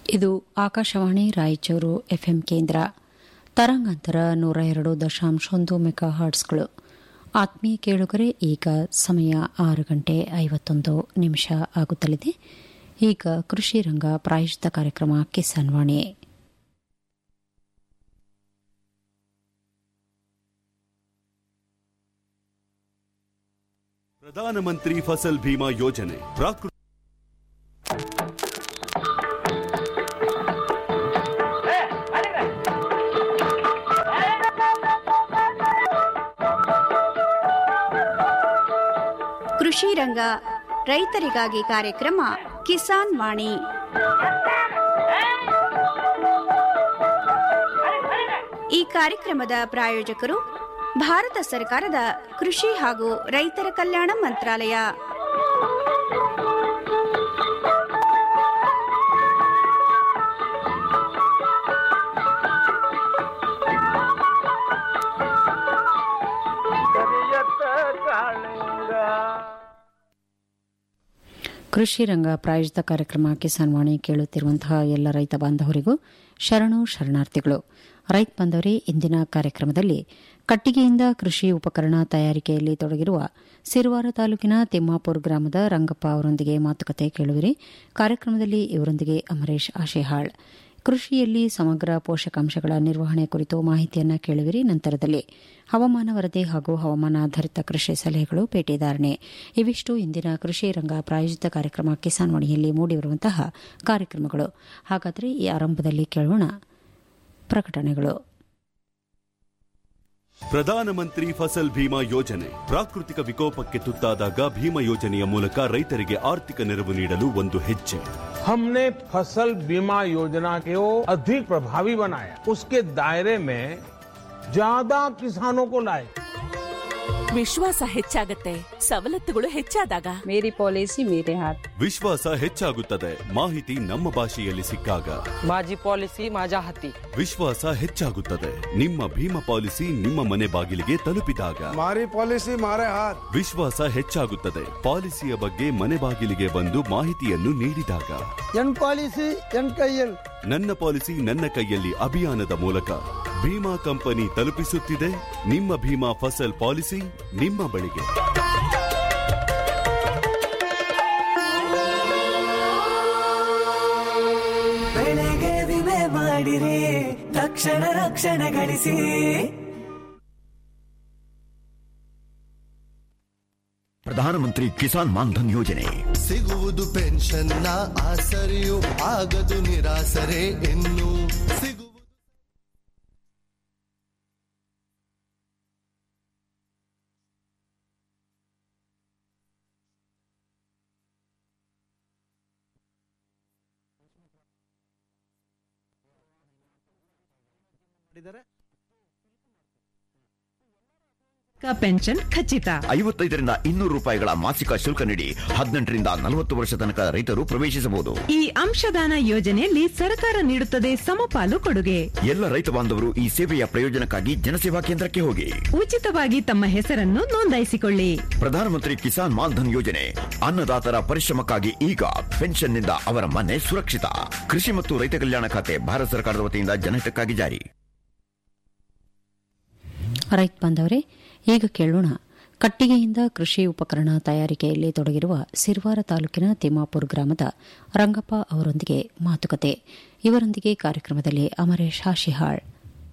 ಇದು ಆಕಾಶವಾಣಿ ರಾಯಚೂರು ಎಫ್ಎಂ ಕೇಂದ್ರ ತರಂಗಾಂತರ ನೂರ ಎರಡು ದಶಾಂಶ ಒಂದು ಮೆಗಾ ಹರ್ಟ್ಸ್ಗಳು ಆತ್ಮೀಯ ಕೇಳುಗರೆ ಈಗ ಸಮಯ ಆರು ಗಂಟೆ ಐವತ್ತೊಂದು ನಿಮಿಷ ಆಗುತ್ತಲಿದೆ ಈಗ ಕೃಷಿ ರಂಗ ಪ್ರಾಯೋಜಿತ ಕಾರ್ಯಕ್ರಮ ಕಿಸಾನ್ ವಾಣಿ ಪ್ರಧಾನಮಂತ್ರಿ ಫಸಲ್ ಭೀಮಾ ಯೋಜನೆ ಪ್ರಾಕೃತ ಕೃಷಿ ರಂಗ ರೈತರಿಗಾಗಿ ಕಾರ್ಯಕ್ರಮ ಕಿಸಾನ್ ವಾಣಿ ಈ ಕಾರ್ಯಕ್ರಮದ ಪ್ರಾಯೋಜಕರು ಭಾರತ ಸರ್ಕಾರದ ಕೃಷಿ ಹಾಗೂ ರೈತರ ಕಲ್ಯಾಣ ಮಂತ್ರಾಲಯ ಕೃಷಿ ರಂಗ ಪ್ರಾಯೋಜಿತ ಕಾರ್ಯಕ್ರಮ ಕಿಸಾನ್ ವಾಣಿ ಕೇಳುತ್ತಿರುವಂತಹ ಎಲ್ಲ ರೈತ ಬಾಂಧವರಿಗೂ ಶರಣು ಶರಣಾರ್ಥಿಗಳು ರೈತ ಬಾಂಧವರೇ ಇಂದಿನ ಕಾರ್ಯಕ್ರಮದಲ್ಲಿ ಕಟ್ಟಿಗೆಯಿಂದ ಕೃಷಿ ಉಪಕರಣ ತಯಾರಿಕೆಯಲ್ಲಿ ತೊಡಗಿರುವ ಸಿರುವಾರ ತಾಲೂಕಿನ ತಿಮ್ಮಾಪುರ ಗ್ರಾಮದ ರಂಗಪ್ಪ ಅವರೊಂದಿಗೆ ಮಾತುಕತೆ ಕೇಳುವಿರಿ ಕಾರ್ಯಕ್ರಮದಲ್ಲಿ ಇವರೊಂದಿಗೆ ಅಮರೇಶ್ ಆಶೇಹಾಳ್ ಕೃಷಿಯಲ್ಲಿ ಸಮಗ್ರ ಪೋಷಕಾಂಶಗಳ ನಿರ್ವಹಣೆ ಕುರಿತು ಮಾಹಿತಿಯನ್ನು ಕೇಳುವಿರಿ ನಂತರದಲ್ಲಿ ಹವಾಮಾನ ವರದಿ ಹಾಗೂ ಹವಾಮಾನ ಆಧಾರಿತ ಕೃಷಿ ಸಲಹೆಗಳು ಪೇಟೆದಾರಣೆ ಇವಿಷ್ಟು ಇಂದಿನ ಕೃಷಿ ರಂಗ ಪ್ರಾಯೋಜಿತ ಕಾರ್ಯಕ್ರಮ ಕಿಸಾನ್ ವಾಣಿಯಲ್ಲಿ ಮೂಡಿಬರುವಂತಹ ಕಾರ್ಯಕ್ರಮಗಳು ಹಾಗಾದರೆ ಈ ಆರಂಭದಲ್ಲಿ ಕೇಳೋಣ ಪ್ರಕಟಣೆಗಳು ಪ್ರಧಾನಮಂತ್ರಿ ಫಸಲ್ ಭೀಮಾ ಯೋಜನೆ ಪ್ರಾಕೃತಿಕ ವಿಕೋಪಕ್ಕೆ ತುತ್ತಾದಾಗ ಭೀಮಾ ಯೋಜನೆಯ ಮೂಲಕ ರೈತರಿಗೆ ಆರ್ಥಿಕ ನೆರವು ನೀಡಲು ಒಂದು ಹೆಜ್ಜೆ हमने फसल बीमा योजना को अधिक प्रभावी बनाया उसके दायरे में ज्यादा किसानों को लाए ವಿಶ್ವಾಸ ಹೆಚ್ಚಾಗತ್ತೆ ಸವಲತ್ತುಗಳು ಹೆಚ್ಚಾದಾಗ मेरी पॉलिसी मेरे हाथ ವಿಶ್ವಾಸ ಹೆಚ್ಚಾಗುತ್ತದೆ ಮಾಹಿತಿ ನಮ್ಮ ಭಾಷೆಯಲ್ಲಿ ಸಿಕ್ಕಾಗ माझी पॉलिसी माझ्या हाती ವಿಶ್ವಾಸ ಹೆಚ್ಚಾಗುತ್ತದೆ ನಿಮ್ಮ ಭೀಮಾ ಪಾಲಿಸಿ ನಿಮ್ಮ ಮನೆ ಬಾಗಿಲಿಗೆ ತಲುಪಿದಾಗ हमारी पॉलिसी हमारे हाथ ವಿಶ್ವಾಸ ಹೆಚ್ಚಾಗುತ್ತದೆ ಪಾಲಿಸಿಯ ಬಗ್ಗೆ ಮನೆ ಬಾಗಿಲಿಗೆ ಬಂದು ಮಾಹಿತಿಯನ್ನು ನೀಡಿದಾಗ ಎನ್ ಪಾಲಿಸಿ ಎನ್ ಕೈಯಲ್ಲಿ ನನ್ನ ಪಾಲಿಸಿ ನನ್ನ ಕೈಯಲ್ಲಿ ಅಭಿಯಾನದ ಮೂಲಕ ಭೀಮಾ ಕಂಪನಿ ತಲುಪಿಸುತ್ತಿದೆ ನಿಮ್ಮ ಭೀಮಾ ಫಸಲ್ ಪಾಲಿಸಿ ನಿಮ್ಮ ಬಳಿಗೆ ಬೆಳೆಗೆ ವಿಮೆ ಮಾಡಿರಿ ತಕ್ಷಣ ರಕ್ಷಣೆ ಗಳಿಸಿ ಪ್ರಧಾನಮಂತ್ರಿ ಕಿಸಾನ್ ಮಾನ್ಧನ್ ಯೋಜನೆ ಸಿಗುವುದು ಪೆನ್ಷನ್ನ ಆಸರೆಯು ಆಗದು ನಿರಾಸರೆ ಇನ್ನು ಸಿಗುವುದು ಪೆನ್ಷನ್ ಖಚಿತ ಐವತ್ತೈದರಿಂದ ಇನ್ನೂರು ರೂಪಾಯಿಗಳ ಮಾಸಿಕ ಶುಲ್ಕ ನೀಡಿ ಹದಿನೆಂಟರಿಂದ ನಲವತ್ತು ವರ್ಷ ತನಕ ರೈತರು ಪ್ರವೇಶಿಸಬಹುದು ಈ ಅಂಶದಾನ ಯೋಜನೆಯಲ್ಲಿ ಸರ್ಕಾರ ನೀಡುತ್ತದೆ ಸಮಪಾಲು ಕೊಡುಗೆ ಎಲ್ಲ ರೈತ ಬಾಂಧವರು ಈ ಸೇವೆಯ ಪ್ರಯೋಜನಕ್ಕಾಗಿ ಜನಸೇವಾ ಕೇಂದ್ರಕ್ಕೆ ಹೋಗಿ ಉಚಿತವಾಗಿ ತಮ್ಮ ಹೆಸರನ್ನು ನೋಂದಾಯಿಸಿಕೊಳ್ಳಿ ಪ್ರಧಾನಮಂತ್ರಿ ಕಿಸಾನ್ ಮಾನ್ಧನ್ ಯೋಜನೆ ಅನ್ನದಾತರ ಪರಿಶ್ರಮಕ್ಕಾಗಿ ಈಗ ಪೆನ್ಷನ್ನಿಂದ ಅವರ ಮನೆ ಸುರಕ್ಷಿತ ಕೃಷಿ ಮತ್ತು ರೈತ ಕಲ್ಯಾಣ ಖಾತೆ ಭಾರತ ಸರ್ಕಾರದ ವತಿಯಿಂದ ಜನಹಿತಕ್ಕಾಗಿ ಜಾರಿ ರೈತ ಬಾಂಧವರೇ ಈಗ ಕೇಳೋಣ ಕಟ್ಟಿಗೆಯಿಂದ ಕೃಷಿ ಉಪಕರಣ ತಯಾರಿಕೆಯಲ್ಲಿ ತೊಡಗಿರುವ ಸಿರ್ವಾರ ತಾಲೂಕಿನ ತಿಮ್ಮಾಪುರ ಗ್ರಾಮದ ರಂಗಪ್ಪ ಅವರೊಂದಿಗೆ ಮಾತುಕತೆ ಇವರೊಂದಿಗೆ ಕಾರ್ಯಕ್ರಮದಲ್ಲಿ ಅಮರೇಶ್ ಹಾಶಿಹಾಳ್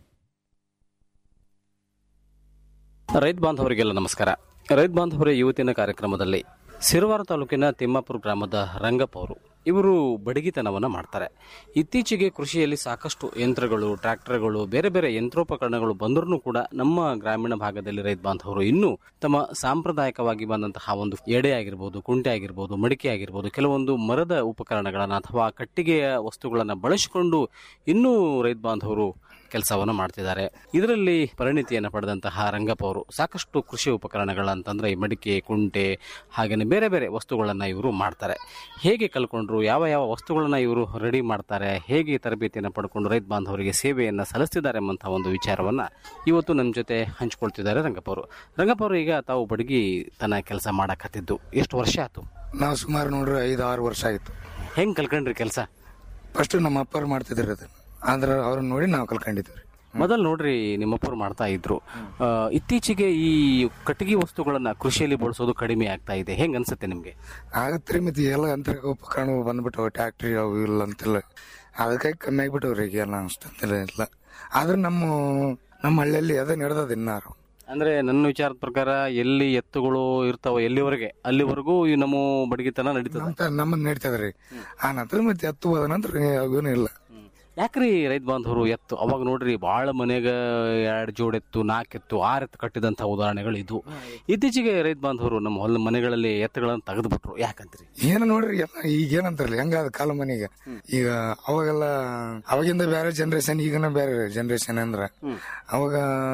ರೈತ ಬಾಂಧವರಿಗೆಲ್ಲ ನಮಸ್ಕಾರ ರೈತ ಬಾಂಧವರ ಇವತ್ತಿನ ಕಾರ್ಯಕ್ರಮದಲ್ಲಿ ಸಿರುವಾರ ತಾಲೂಕಿನ ತಿಮ್ಮಾಪುರ ಗ್ರಾಮದ ರಂಗಪ್ಪ ಅವರು ಇವರು ಬಡಗಿತನವನ್ನು ಮಾಡ್ತಾರೆ ಇತ್ತೀಚೆಗೆ ಕೃಷಿಯಲ್ಲಿ ಸಾಕಷ್ಟು ಯಂತ್ರಗಳು ಟ್ರ್ಯಾಕ್ಟರ್ಗಳು ಬೇರೆ ಬೇರೆ ಯಂತ್ರೋಪಕರಣಗಳು ಬಂದರೂ ಕೂಡ ನಮ್ಮ ಗ್ರಾಮೀಣ ಭಾಗದಲ್ಲಿ ರೈತ ಬಾಂಧವರು ಇನ್ನೂ ತಮ್ಮ ಸಾಂಪ್ರದಾಯಿಕವಾಗಿ ಬಂದಂತಹ ಒಂದು ಎಡೆ ಆಗಿರ್ಬೋದು ಕುಂಟೆ ಆಗಿರ್ಬೋದು ಮಡಿಕೆ ಆಗಿರ್ಬೋದು ಕೆಲವೊಂದು ಮರದ ಉಪಕರಣಗಳನ್ನು ಅಥವಾ ಕಟ್ಟಿಗೆಯ ವಸ್ತುಗಳನ್ನು ಬಳಸಿಕೊಂಡು ಇನ್ನೂ ರೈತ ಬಾಂಧವರು ಕೆಲಸವನ್ನು ಮಾಡ್ತಿದ್ದಾರೆ ಇದರಲ್ಲಿ ಪರಿಣಿತಿಯನ್ನು ಪಡೆದಂತಹ ರಂಗಪ್ಪ ಅವರು ಸಾಕಷ್ಟು ಕೃಷಿ ಉಪಕರಣಗಳಂತಂದ್ರೆ ಈ ಮಡಿಕೆ ಕುಂಟೆ ಹಾಗೆಯೇ ಬೇರೆ ಬೇರೆ ವಸ್ತುಗಳನ್ನು ಇವರು ಮಾಡ್ತಾರೆ ಹೇಗೆ ಕಲ್ಕೊಂಡ್ರು ಯಾವ ಯಾವ ವಸ್ತುಗಳನ್ನು ಇವರು ರೆಡಿ ಮಾಡ್ತಾರೆ ಹೇಗೆ ತರಬೇತಿಯನ್ನು ಪಡ್ಕೊಂಡು ರೈತ ಬಾಂಧವರಿಗೆ ಸೇವೆಯನ್ನು ಸಲ್ಲಿಸ್ತಿದ್ದಾರೆ ಎಂಬಂತಹ ಒಂದು ವಿಚಾರವನ್ನು ಇವತ್ತು ನಮ್ಮ ಜೊತೆ ಹಂಚ್ಕೊಳ್ತಿದ್ದಾರೆ ರಂಗಪ್ಪ ಅವರು ರಂಗಪ್ಪ ಅವರು ಈಗ ತಾವು ಬಡಗಿ ತನ್ನ ಕೆಲಸ ಮಾಡಕತ್ತಿದ್ದು ಎಷ್ಟು ವರ್ಷ ಆಯ್ತು ನಾವು ಸುಮಾರು ನೋಡ್ರಿ ಐದು ಆರು ವರ್ಷ ಆಯ್ತು ಹೆಂಗೆ ಕಲ್ಕೊಂಡ್ರಿ ಕೆಲಸ ಫಸ್ಟ್ ನಮ್ಮ ಅಪ್ಪರು ಮಾಡ್ತಿದ್ರು ಅದನ್ನ ಆದ್ರೆ ಅವ್ರನ್ನ ನೋಡಿ ನಾವು ಕಲ್ಕೊಂಡಿದ್ವಿ ಮೊದಲು ನೋಡ್ರಿ ನಿಮ್ಮಪ್ಪರು ಮಾಡ್ತಾ ಇದ್ರು ಆ, ಇತ್ತೀಚೆಗೆ ಈ ಕಟ್ಟಿಗೆ ವಸ್ತುಗಳನ್ನ ಕೃಷಿಯಲ್ಲಿ ಬಳಸೋದು ಕಡಿಮೆ ಆಗ್ತಾ ಇದೆ ಹೆಂಗ್ ಅನ್ಸುತ್ತೆ ನಿಮ್ಗೆ ಆಗತ್ರಿ ಮತ್ತೆ ಎಲ್ಲ ಯಂತ್ರ ಉಪಕರಣ ಬಂದ್ಬಿಟ್ಟವ ಟ್ಯಾಕ್ಟ್ರಿ ಅವು ಇಲ್ಲ ಅಂತೆಲ್ಲ ಅದಕ್ಕಾಗಿ ಕಮ್ಮಿ ಆಗ್ಬಿಟ್ಟವ್ರಿ ಈಗ ಎಲ್ಲ ಅಷ್ಟಂತೆಲ್ಲ ಇಲ್ಲ ಆದ್ರೆ ನಮ್ಮ ನಮ್ಮ ಹಳ್ಳಿಯಲ್ಲಿ ಅದೇ ನಡೆದದ ಇನ್ನಾರು ಅಂದ್ರೆ ನನ್ನ ವಿಚಾರದ ಪ್ರಕಾರ ಎಲ್ಲಿ ಎತ್ತುಗಳು ಇರ್ತಾವ ಎಲ್ಲಿವರೆಗೆ ಅಲ್ಲಿವರೆಗೂ ಈ ನಮ್ಮ ಬಡಗಿತನ ನಡೀತದ ನಮ್ಮ ನಮ್ಮದ್ ನಡೀತದ್ರಿ ಆ ನಂತರ ಮತ್ತೆ ಹತ್ತು ಹೋದ ನಂತರ ಅವೇನು ಇಲ್ಲ ಯಾಕ್ರಿ ರೈತ ಬಾಂಧವರು ಎತ್ತು ಅವಾಗ ನೋಡ್ರಿ ಬಹಳ ಮನೆಗ ಎರಡ್ ಜೋಡ್ ಎತ್ತು ನಾಲ್ಕು ಎತ್ತು ಆರ್ ಎತ್ತು ಕಟ್ಟಿದಂತ ಉದಾಹರಣೆಗಳು ಇದ್ವು ಇತ್ತೀಚೆಗೆ ರೈತ ಬಾಂಧವರು ನಮ್ಮ ಹೊಲ ಮನೆಗಳಲ್ಲಿ ಎತ್ತುಗಳನ್ನ ತೆಗೆದ್ಬಿಟ್ರು ಯಾಕಂತ್ರಿ ಏನು ನೋಡ್ರಿ ಎಲ್ಲ ಈಗ ಏನಂತಾರಲ್ಲ ಹೆಂಗಾದ ಕಾಲ ಮನೆಗೆ ಈಗ ಅವಾಗೆಲ್ಲ ಅವಾಗಿಂದ ಬೇರೆ ಜನರೇಷನ್ ಈಗಿನ ಬೇರೆ ಜನರೇಷನ್ ಅಂದ್ರ ಅವಾಗ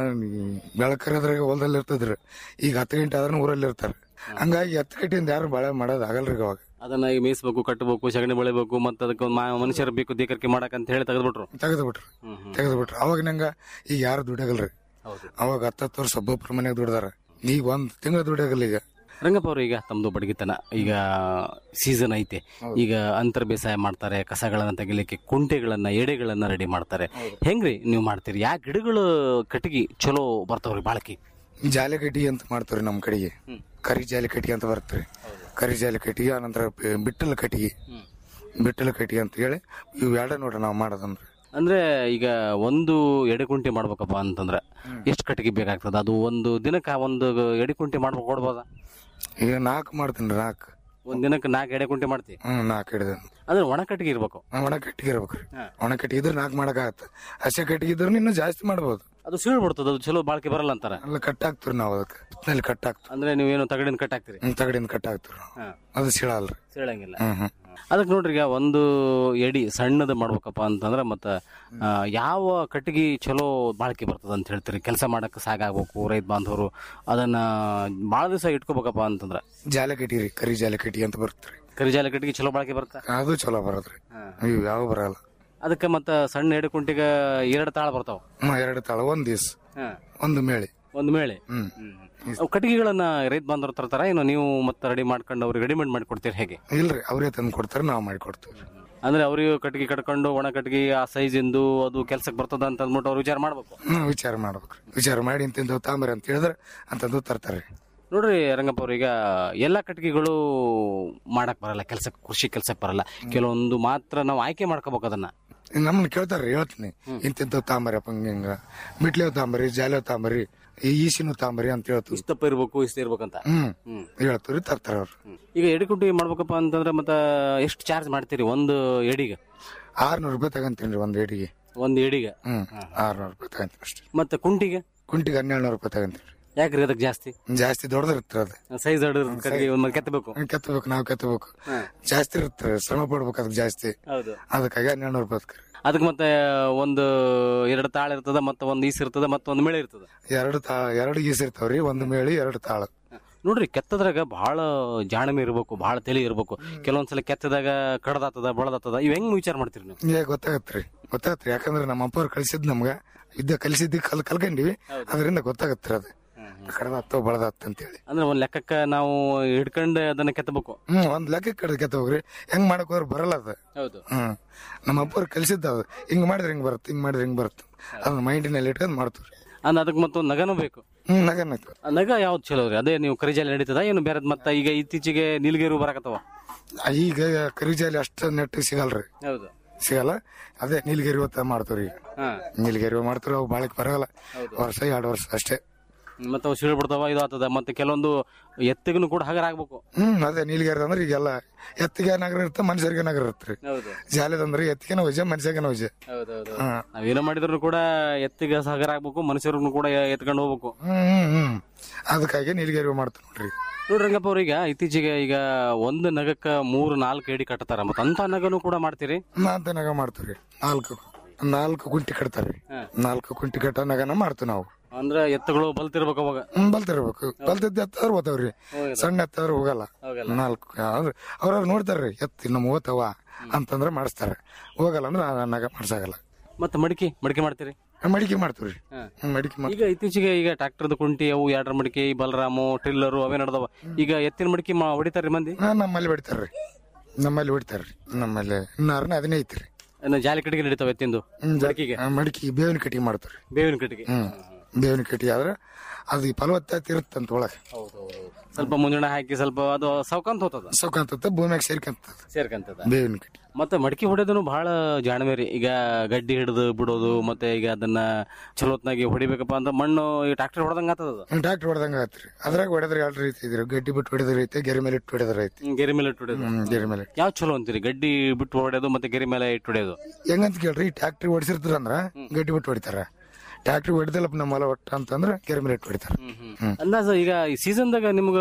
ಬೆಳಕರದ್ರಾಗ ಹೊಲದಲ್ಲಿ ಇರ್ತದ್ರಿ ಈಗ ಹತ್ತು ಗಂಟೆ ಆದ್ರೆ ಊರಲ್ಲಿ ಇರ್ತಾರ ಹಂಗಾಗಿ ಹತ್ತು ಗಂಟೆಯಿಂದ ಯಾರು ಬಾಳೆ ಮಾಡೋದು ಆಗಲ್ರಿ ಅವಾಗ ಅದನ್ನ ಈಗ ಮೇಯಿಸ್ಬೇಕು ಕಟ್ಟಬೇಕು ಸಗಣಿ ಬೆಳಿಬೇಕು ಮತ್ತೆ ಅದಕ್ಕೆ ಒಂದ್ ಮಾ- ಮನುಷ್ಯರು ಬೇಕು ದೇಕರಿಕೆ ಮಾಡಕ್ ಅಂತ ಹೇಳಿ ತೆಗೆದ್ಬಿಟ್ರು ತೆಗೆದು ಬಿಟ್ರು ತೆಗೆದು ಬಿಟ್ರು ಅವಾಗ ನಂಗ ಈಗ ಯಾರು ದುಡಿಯಾಗಲ್ರಿ ಅವಾಗ ಹತ್ತತ್ತು ವರ್ಷ ಒಬ್ಬೊಬ್ರ ಮನೆಗೆ ದುಡ್ದಾರ ಈಗ ಒಂದ್ ತಿಂಗಳ ದುಡಿಯಾಗಲ್ಲ ಈಗ ರಂಗಪ್ಪ ಅವರು ಈಗ ತಮ್ದು ಬಡಗಿತನ ಈಗ ಸೀಸನ್ ಐತೆ ಈಗ ಅಂತರ ಬೇಸಾಯ ಮಾಡ್ತಾರೆ ಕಸಗಳನ್ನ ತೆಗಿಲಿಕ್ಕೆ ಕುಂಟೆಗಳನ್ನ ಎಡೆಗಳನ್ನ ರೆಡಿ ಮಾಡ್ತಾರೆ ಹೆಂಗ್ರಿ ನೀವು ಮಾಡ್ತೀರಿ ಯಾ ಗಿಡಗಳು ಕಟ್ಟಿಗೆ ಚಲೋ ಬರ್ತಾವ್ರಿ ಬಾಳಕಿ ಜಾಲಿ ಕಟ್ಟಿಗೆ ಅಂತ ಮಾಡ್ತಾವ್ರಿ ನಮ್ ಕಡೆಗೆ ಕರಿ ಜಾಲಿ ಕಟ್ಟಿಗೆ ಅಂತ ಬರ್ತರಿ ಕರಿ ಜಾಲಿ ಕಟ್ಟಿಗೆ ಆನಂತರ ಪಿ- ಬಿಟ್ಟಲ ಕಟ್ಟಿಗೆ ಬಿಟ್ಟಲ ಕಟ್ಟಿಗೆ ಅಂತ ಹೇಳಿ ಇವು ಎರಡ ನೋಡ್ರಿ ನಾವು ಮಾಡೋದಂದ್ರೆ ಅಂದ್ರೆ ಈಗ ಒಂದು ಎಡೆಕುಂಟೆ ಮಾಡ್ಬೇಕಪ್ಪ ಅಂತಂದ್ರೆ ಎಷ್ಟು ಕಟ್ಟಿಗೆ ಬೇಕಾಗ್ತದ ಅದು ಒಂದು ದಿನಕ್ಕೆ ಒಂದು ಎಡೆಕುಂಟೆ ಮಾಡ್ಬೇಕು ಕೊಡ್ಬೋದಾ ಈಗ ನಾಲ್ಕು ಮಾಡ್ತೀನಿ ನಾಲ್ಕು ಒಂದ್ ದಿನಕ್ಕೆ ನಾಲ್ಕು ಎಡೆಕುಂಟೆ ಮಾಡ್ತಿ ಹ್ಮ್ ನಾಲ್ಕು ಹಿಡಿದ ಅಂದ್ರೆ ಒಣ ಕಟ್ಟಿಗೆ ಇರ್ಬೇಕು ಒಣ ಕಟ್ಟಿಗೆ ಇರ್ಬೇಕ್ರಿ ಒಣ ಕಟ್ಟಿಗೆ ಇದ್ರೆ ನಾಲ್ಕು ಮಾಡಕ್ಕಾಗತ್ತೆ ಹಸಿ ಕಟ್ಟಿಗೆ ಇದ್ರೆ ಇನ್ನೂ ಜಾಸ್ತಿ ಮಾಡ್ಬೋದು ಅದು ಸೀಳ್ ಬಿಡ್ತದ ಅದು ಚಲೋ ಬಾಳ್ಕೆ ಬರಲ್ಲ ಅಂತಾರ ಎಲ್ಲ ಕಟ್ ಹಾಕ್ತಿವಿ ನಾವು ಅದಕ್ಕೆ ನಲ್ಲಿ ಕಟ್ ಹಾಕ್ತಿವಿ ಅಂದ್ರೆ ನೀವೇನು ತಗಡಿನ ಕಟ್ ಹಾಕ್ತಿರಿ ಹ್ಮ್ ತಗಡಿನ ಕಟ್ ಹಾಕ್ತಿವಿ ನಾವು ಅದು ಸೀಳಲ್ರಿ ಸೀಳಂಗಿಲ್ಲ ಹ್ಮ್ ಹ್ಮ್ ಅದಕ್ಕೆ ನೋಡ್ರಿ ಈಗ ಒಂದು ಎಡಿ ಸಣ್ಣದ ಮಾಡ್ಬೇಕಪ್ಪ ಅಂತಂದ್ರೆ ಮತ್ತ ಆ, ಯಾವ ಕಟ್ಟಿಗೆ ಚಲೋ ಬಾಳ್ಕೆ ಬರ್ತದ ಅಂತ ಹೇಳ್ತೀರಿ ಕೆಲಸ ಮಾಡಕ್ಕೆ ಸಾಕಾಗ್ಬೇಕು ರೈತ ಬಾಂಧವರು ಅದನ್ನ ಭಾಳ ದಿವಸ ಇಟ್ಕೋಬೇಕಪ್ಪ ಅಂತಂದ್ರ ಜಾಲೆ ಕಟ್ಟಿಗೆ ಕರಿ ಜಾಲೆ ಕಟ್ಟಿಗೆ ಅಂತ ಬರ್ತ್ರಿ ಕರಿಜಾಲ ಕಟ್ಟಿಗೆ ಚಲೋ ಬಾಳ್ಕೆ ಬರ್ತ ಅದು ಚಲೋ ಬರೋದ್ರಿ ಇವು ಯಾವ ಬರಲ್ಲ ಅದಕ್ಕೆ ಮತ್ತ ಸಣ್ಣ ಎಡೆ ಕುಂಟಿಗೆ ಎರಡು ತಾಳ ಬರ್ತಾವ ಹ್ಮ್ ಎರಡು ತಾಳ ಒಂದ್ ದಿವ್ಸ ಒಂದು ಮೇಳಿ ಒಂದು ಮೇಳೆ ಹ್ಮ್ ಅವು ಕಟ್ಟಿಗೆಗಳನ್ನ ರೈತ ಬಾಂಧವರು ತರ್ತಾರ ಏನು ನೀವು ಮತ್ತೆ ರೆಡಿ ಮಾಡ್ಕೊಂಡು ಅವ್ರಿಗೆ ರೆಡಿಮೇಡ್ ಮಾಡಿ ಕೊಡ್ತೀರಿ ಹೇಗೆ ಇಲ್ರಿ ಅವರೇ ತಂದು ಕೊಡ್ತಾರೆ ನಾವು ಮಾಡಿ ಕೊಡ್ತೀವಿ ಅಂದ್ರೆ ಅವ್ರಿಗೆ ಕಟ್ಟಿಗೆ ಕಟ್ಕೊಂಡು ಒಣ ಕಟ್ಟಿಗೆ ಆ ಸೈಜ್ ಇಂದು ಅದು ಕೆಲ್ಸಕ್ಕೆ ಬರ್ತದ ಅಂತ ಅಂದ್ಬಿಟ್ಟು ಅವ್ರು ವಿಚಾರ ಮಾಡ್ಬೇಕು ಹ್ಮ್ ವಿಚಾರ ಮಾಡ್ಬೇಕ್ರಿ ವಿಚಾರ ಮಾಡಿ ಇಂತಿಂದ ತಾಂಬರಿ ಅಂತ ಹೇಳಿದ್ರೆ ಅಂತಂದು ತರ್ತಾರೆ ನೋಡ್ರಿ ರಂಗಪ್ಪ ಅವ್ರ ಈಗ ಎಲ್ಲಾ ಕಟ್ಟಿಗೆಗಳು ಮಾಡಕ್ ಬರಲ್ಲ ಕೆಲ್ಸಕ್ಕೆ ಕೃಷಿ ಕೆಲ್ಸಕ್ಕೆ ಬರಲ್ಲ ಕೆಲವೊಂದು ಮಾತ್ರ ನಾವು ಆಯ್ಕೆ ಮಾಡ್ಕೋಬೇಕು ಅದನ್ನ ನಮ್ಮನ್ನ ಕೇಳ್ತಾರ್ರಿ ಹೇಳ್ತೀನಿ ಇಂತಿಂತ ತಾಂಬರಿ ಅಪ್ಪ ಹಿಂಗ ಹಿಂಗ ಮಿಟ್ಲೇವ್ ತಾಂಬರಿ ಜಾಲೇವ್ ತಾಂಬರಿ ಈ ಈಸಿನೂ ತಾಂಬರಿ ಅಂತ ಹೇಳ್ತೀವಿ ಇಷ್ಟಪ್ಪ ಇರ್ಬೇಕು ಇಷ್ಟ ಇರ್ಬೇಕಂತ ಹ್ಮ್ ಹೇಳ್ತೀವ್ರಿ ತರ್ತಾರ ಅವ್ರು ಈಗ ಎಡಿಕುಂಟಿ ಮಾಡ್ಬೇಕಪ್ಪ ಅಂತಂದ್ರೆ ಮತ್ತ ಎಷ್ಟು ಚಾರ್ಜ್ ಮಾಡ್ತೀರಿ ಒಂದು ಎಡಿಗೆ ಆರ್ನೂರು ರೂಪಾಯಿ ತಗಂತೀನಿ ಒಂದ್ ಏಡಿಗೆ ಒಂದು ಎಡಿಗೆ ಹ್ಮ್ ಆರ್ನೂರು ರೂಪಾಯಿ ತಗಂತೀನಿ ಅಷ್ಟೇ ಮತ್ತೆ ಕುಂಟಿಗೆ ಕುಂಟಿಗೆ ಹನ್ನೆರಡು ನೂರು ರೂಪಾಯಿ ತಗಂತೀನಿ ಯಾಕ್ರಿ ಅದಕ್ಕೆ ಜಾಸ್ತಿ ಜಾಸ್ತಿ ದೊಡ್ಡದಿರ್ತದೆ ಅದು ಸೈಜ್ ಕಟ್ಟಿಗೆ ಒಂದ್ ಕೆತ್ತಬೇಕು ಹ್ಮ್, ಕೆತ್ತಬೇಕು ನಾವು ಕೆತ್ತಬೇಕು ಜಾಸ್ತಿ ಇರುತ್ತೆ ಶ್ರಮ ಪಡ್ಬೇಕು ಅದಕ್ಕೆ ಜಾಸ್ತಿ ಹೌದು ಅದಕ್ಕಾಗಿ ಹನ್ನೆರಡು ನೂರು ರೂಪಾಯಿ ಅದಕ್ಕೆ. ಅದಕ್ಕೆ ಮತ್ತೆ ಒಂದು ಎರಡು ತಾಳ ಇರ್ತದ ಮತ್ತೆ ಒಂದು ಈಸ್ ಇರ್ತದ ಮತ್ತೆ ಒಂದು ಮೇಳೆ ಇರ್ತದ ಎರಡು ತಾ ಎರಡು ಗೀಸ್ ಇರ್ತಾವ್ರಿ ಒಂದು ಮೇಳಿ ಎರಡು ತಾಳ ನೋಡ್ರಿ ಕೆತ್ತದ್ರಾಗ ಬಹಳ ಜಾಣಮೆ ಇರ್ಬೇಕು ಬಹಳ ತಲೆ ಇರ್ಬೇಕು ಕೆಲವೊಂದ್ಸಲ ಕೆತ್ತದಾಗ ಕಡದಾತದ ಬಳದಾತದ ಇವ್ ಹೆಂಗ್ ವಿಚಾರ ಮಾಡ್ತೀರಿ ನೀವು ಈಗ ಗೊತ್ತಾಗತ್ರಿ ಗೊತ್ತಾಗತ್ರಿ ಯಾಕಂದ್ರೆ ನಮ್ಮ ಅಪ್ಪ ಅವ್ರು ಕಳ್ಸಿದ್ ನಮ್ಗ ಇದ್ದ ಕಲಿಸಿದ್ದಿ ಕಲ್ ಕಲ್ಕೊಂಡಿವಿ ಅದರಿಂದ ಗೊತ್ತಾಗತ್ರಿ ಅದು ಕಡದಾತ್ತೋ ಬಳದಾತ್ತ ಅಂತೇಳಿ ಅಂದ್ರೆ ಒಂದ್ ಲೆಕ್ಕಕ್ಕ ನಾವು ಹಿಡ್ಕೊಂಡು ಅದನ್ನ ಕೆತ್ತಬೇಕು ಹ್ಮ್ ಒಂದ್ ಲೆಕ್ಕ ಕಡೆ ಕೆತ್ತ ಹೋಗ್ರಿ ಹೆಂಗ್ ಮಾಡಕ್ ಹೋದ್ರೆ ಬರಲ್ಲ ಅದು ಹೌದು ಹ್ಮ್ ನಮ್ಮ ಅಪ್ಪ ಅವ್ರು ಕಲಿಸಿದ್ದ ಅದು ಹಿಂಗ್ ಮಾಡಿದ್ರೆ ಹಿಂಗ್ ಬರುತ್ತೆ ಹಿಂಗ್ ಮಾಡಿದ್ರೆ ಹಿಂಗ್ ಬರುತ್ತೆ ಅದನ್ನ ಮೈಂಡಿನಲ್ಲಿ ಇಟ್ಕೊಂಡ್ ಮಾಡ್ತೀವ್ರಿ ಅಂದ್ರೆ ಅದಕ್ಕೆ ಮತ್ತೊಂದು ನಗನೂ ಬೇಕು ಹ್ಮ್ ನಗನ ಆ ನಗ ಯಾವ್ದು ಚಲೋ ರೀ ಅದೇ ನೀವು ಕರಿಜಾಲಿ ನಡೀತದ ಏನು ಬೇರೆ ಮತ್ತೆ ಈಗ ಇತ್ತೀಚೆಗೆ ನೀಲಗಿರಿ ಬರಕತ್ತವ ಈಗ ಕರಿಜಾಲಿ ಅಷ್ಟ ನೆಟ್ಟಿಗೆ ಸಿಗಲ್ರಿ ಹೌದು ಸಿಗಲ್ಲ ಅದೇ ನೀಲಗಿರಿ ಹೊತ್ತ ಮಾಡ್ತೀವ್ರಿ ಈಗ ಹಾ ನೀಲಗಿರಿ ಮಾಡ್ತೀವಿ ಅವು ಬಾಳಕ್ ಬರಲ್ಲ ವರ್ಷ ಎರಡು ವರ್ಷ ಅಷ್ಟೇ ಮತ್ತೆ ಅವು ಸಿಳು ಬಿಡ್ತಾವ ಇದು ಆಗ್ತದ ಮತ್ತೆ ಕೆಲವೊಂದು ಎತ್ತಿಗೂ ಕೂಡ ಹಗರ ಆಗ್ಬೇಕು ಹ್ಮ್ ಅದೇ ನೀಲಗಿರಿ ಅಂದ್ರೆ ಈಗೆಲ್ಲ ಎತ್ತಿಗೆ ನಗರ ಇರುತ್ತೆ ಮನುಷ್ಯರಿಗೆ ನಗರ ಇರುತ್ತೆ ಹೌದು ಜಾಲಿದಂದ್ರೆ ಎತ್ತಿಗೆ ವಜೆ ಮನುಷ್ಯಗೆ ವಜೆ ಹೌದೌದು ಹಾ. ನಾವೇನೋ ಮಾಡಿದ್ರು ಕೂಡ ಎತ್ತಿಗೆ ಹಗರ ಆಗ್ಬೇಕು ಮನುಷ್ಯರು ಕೂಡ ಎತ್ಕೊಂಡು ಹೋಗ್ಬೇಕು ಹ್ಮ್ ಹ್ಮ್ ಹ್ಮ್ ಅದಕ್ಕಾಗಿ ನೀಲಗಿರಿ ಮಾಡ್ತೀವಿ ನೋಡ್ರಿ ನೋಡ್ರಿ ರಂಗಪ್ಪ ಅವ್ರೀಗ ಇತ್ತೀಚೆಗೆ ಈಗ ಒಂದು ನಗಕ್ಕ ಮೂರು ನಾಲ್ಕು ಎಡಿ ಕಟ್ತಾರ ಮತ್ತೆ ಅಂತ ನಗನು ಕೂಡ ಮಾಡ್ತೀರಿ ಅಂತ ನಗ ಮಾಡ್ತೀವ್ರಿ ನಾಲ್ಕು ನಾಲ್ಕು ಕುಂಟಿ ಕಟ್ತಾರ್ರಿ ನಾಲ್ಕು ಕುಂಟಿ ಕಟ್ಟ ನಗನ ಮಾಡ್ತೀವಿ ನಾವು ಅಂದ್ರೆ ಎತ್ತುಗಳು ಬಲ್ತಿರ್ಬೇಕು ಅವಾಗ ಹ್ಮ್ ಬಲ್ತಿರ್ಬೇಕು ಬಲ್ತಿದ್ದ ಎತ್ತಾದ್ರು ಓತಾವ್ರಿ ಸಣ್ಣ ಎತ್ತಾದ್ರು ಹೋಗಲ್ಲ ನಾಲ್ಕು ಅವ್ರ ಅವ್ರವ್ರು ನೋಡ್ತಾರ್ರಿ ಎತ್ತಿ ನಮ್ಮ ಓತವ ಅಂತಂದ್ರೆ ಮಾಡಿಸ್ತಾರೆ ಹೋಗಲ್ಲ ಅಂದ್ರೆ ಆ ನಗ ಮಾಡ್ಸಾಗಲ್ಲ ಮತ್ತೆ ಮಡಿಕೆ ಮಡಿಕೆ ಮಾಡ್ತೀರಿ ಮಡಿಕೆ ಮಾಡ್ತೀವ್ರಿ ಹ್ಮ್, ಮಡಿಕೆ ಮಾಡ್ತೀವಿ ಈಗ ಇತ್ತೀಚೆಗೆ ಈಗ ಟ್ರಾಕ್ಟರ್ದ ಕುಂಟಿ ಅವು ಎರಡರ ಮಡಿಕೆ ಈ ಬಲರಾಮು ಟಿಲ್ಲರು ಅವೇ ನಡ್ದವ ಈಗ ಎತ್ತಿನ ಮಡಿಕೆ ಮಾ- ಹೊಡಿತಾರ್ರಿ ಮಂದಿ ಹಾ ನಮ್ಮಲ್ಲಿ ಹೊಡಿತಾರ್ರಿ ನಮ್ಮಲ್ಲಿ ಹೊಡಿತಾರ್ರಿ ನಮ್ಮಲ್ಲಿ ಇನ್ನಾರನ್ನ ಅದನ್ನೇ ಐತ್ರಿ ಇನ್ನು ಜಾಲಿ ಕಟ್ಟಿಗೆ ನಡೀತಾವೆ ಎತ್ತಿಂದು ಮಡಕಿಗೆ ಮಡಿಕೆ ಬೇವಿನ ಕಟ್ಟಿಗೆ ಮಾಡ್ತಾರೆ ಬೇವಿನ ಕಟ್ಟಿಗೆ ಹ್ಮ್ ಬೇವಿನ ಕಟ್ಟಿಗೆ ಆದ್ರೆ ಅದು ಫಲವತ್ತತೆ ಇರುತ್ತಂತ ಒಳಗೆ ಸ್ವಲ್ಪ ಮುಂಜಾನೆ ಹಾಕಿ ಸ್ವಲ್ಪ ಅದು ಸೌಕಂತ ಹೋತದ ಸೌಕಂತ ಭೂಮಿಯಾಗ ಸೇರ್ಕಂತ ಸೇರ್ಕಂತದ ಬೇವಿನ ಕಟ್ಟಿಗೆ ಮತ್ತೆ ಮಡಕಿ ಹೊಡೆದನು ಬಹಳ ಜಾಣ್ಮೆ ರೀ ಈಗ ಗಡ್ಡಿ ಹಿಡಿದು ಬಿಡೋದು ಮತ್ತೆ ಈಗ ಅದನ್ನ ಚಲೋತ್ನಾಗಿ ಹೊಡಿಬೇಕಪ್ಪ ಅಂತ ಮಣ್ಣು ಈ ಟ್ರಾಕ್ಟರ್ ಹೊಡೆದಂಗ ಆತದ ಅದು. ಡಾಕ್ಟರ್ ಹೊಡೆದಂಗ ಆತ್ರಿ ಅದ್ರಾಗ ಹೊಡೆದ್ರೆ ಎರಡು ರೀತಿ ಇದ್ರಿ ಗಡ್ಡಿ ಬಿಟ್ಟು ಹೊಡೆದ್ರ ಐತೆ ಗೆರೆ ಮೇಲೆ ಇಟ್ಟು ಹೊಡೆದ್ರ ಐತಿ ಹ್ಮ್, ಗೆರೆ ಮೇಲೆ ಇಟ್ಟು ಹೊಡೆಯೋದು ಹ್ಮ್ ಗೆರೆ ಮೇಲೆ ಯಾವ ಚಲೋ ಅಂತೀರಿ ಗಡ್ಡಿ ಬಿಟ್ಟು ಹೊಡೆಯೋದು ಮತ್ತೆ ಗೆರೆ ಮೇಲೆ ಇಟ್ಟು ಹೊಡೆಯೋದು ಹೆಂಗಂತ ಕೇಳ್ರಿ ಟ್ಯಾಕ್ಟ್ರಿ ಹೊಡಿಸಿರ್ತಾರ ಅಂದ್ರ ಗಡ್ಡಿ ಬಿಟ್ಟು ಹೊಡಿತಾರ ಟ್ಯಾಕ್ಟ್ರಿ ಹೊಡೆದಿಲ್ಲಪ್ಪ ನಮ್ಮ ಹೊಲ ಒಟ್ಟ ಅಂತಂದ್ರ ಗೆರೆ ಮೇಲೆ ಇಟ್ಟು ಹೊಡಿತಾರ ಹ್ಮ್ ಅಂದಾಜ ಈಗ ಈ ಸೀಸನ್ದಾಗ ನಿಮ್ಗ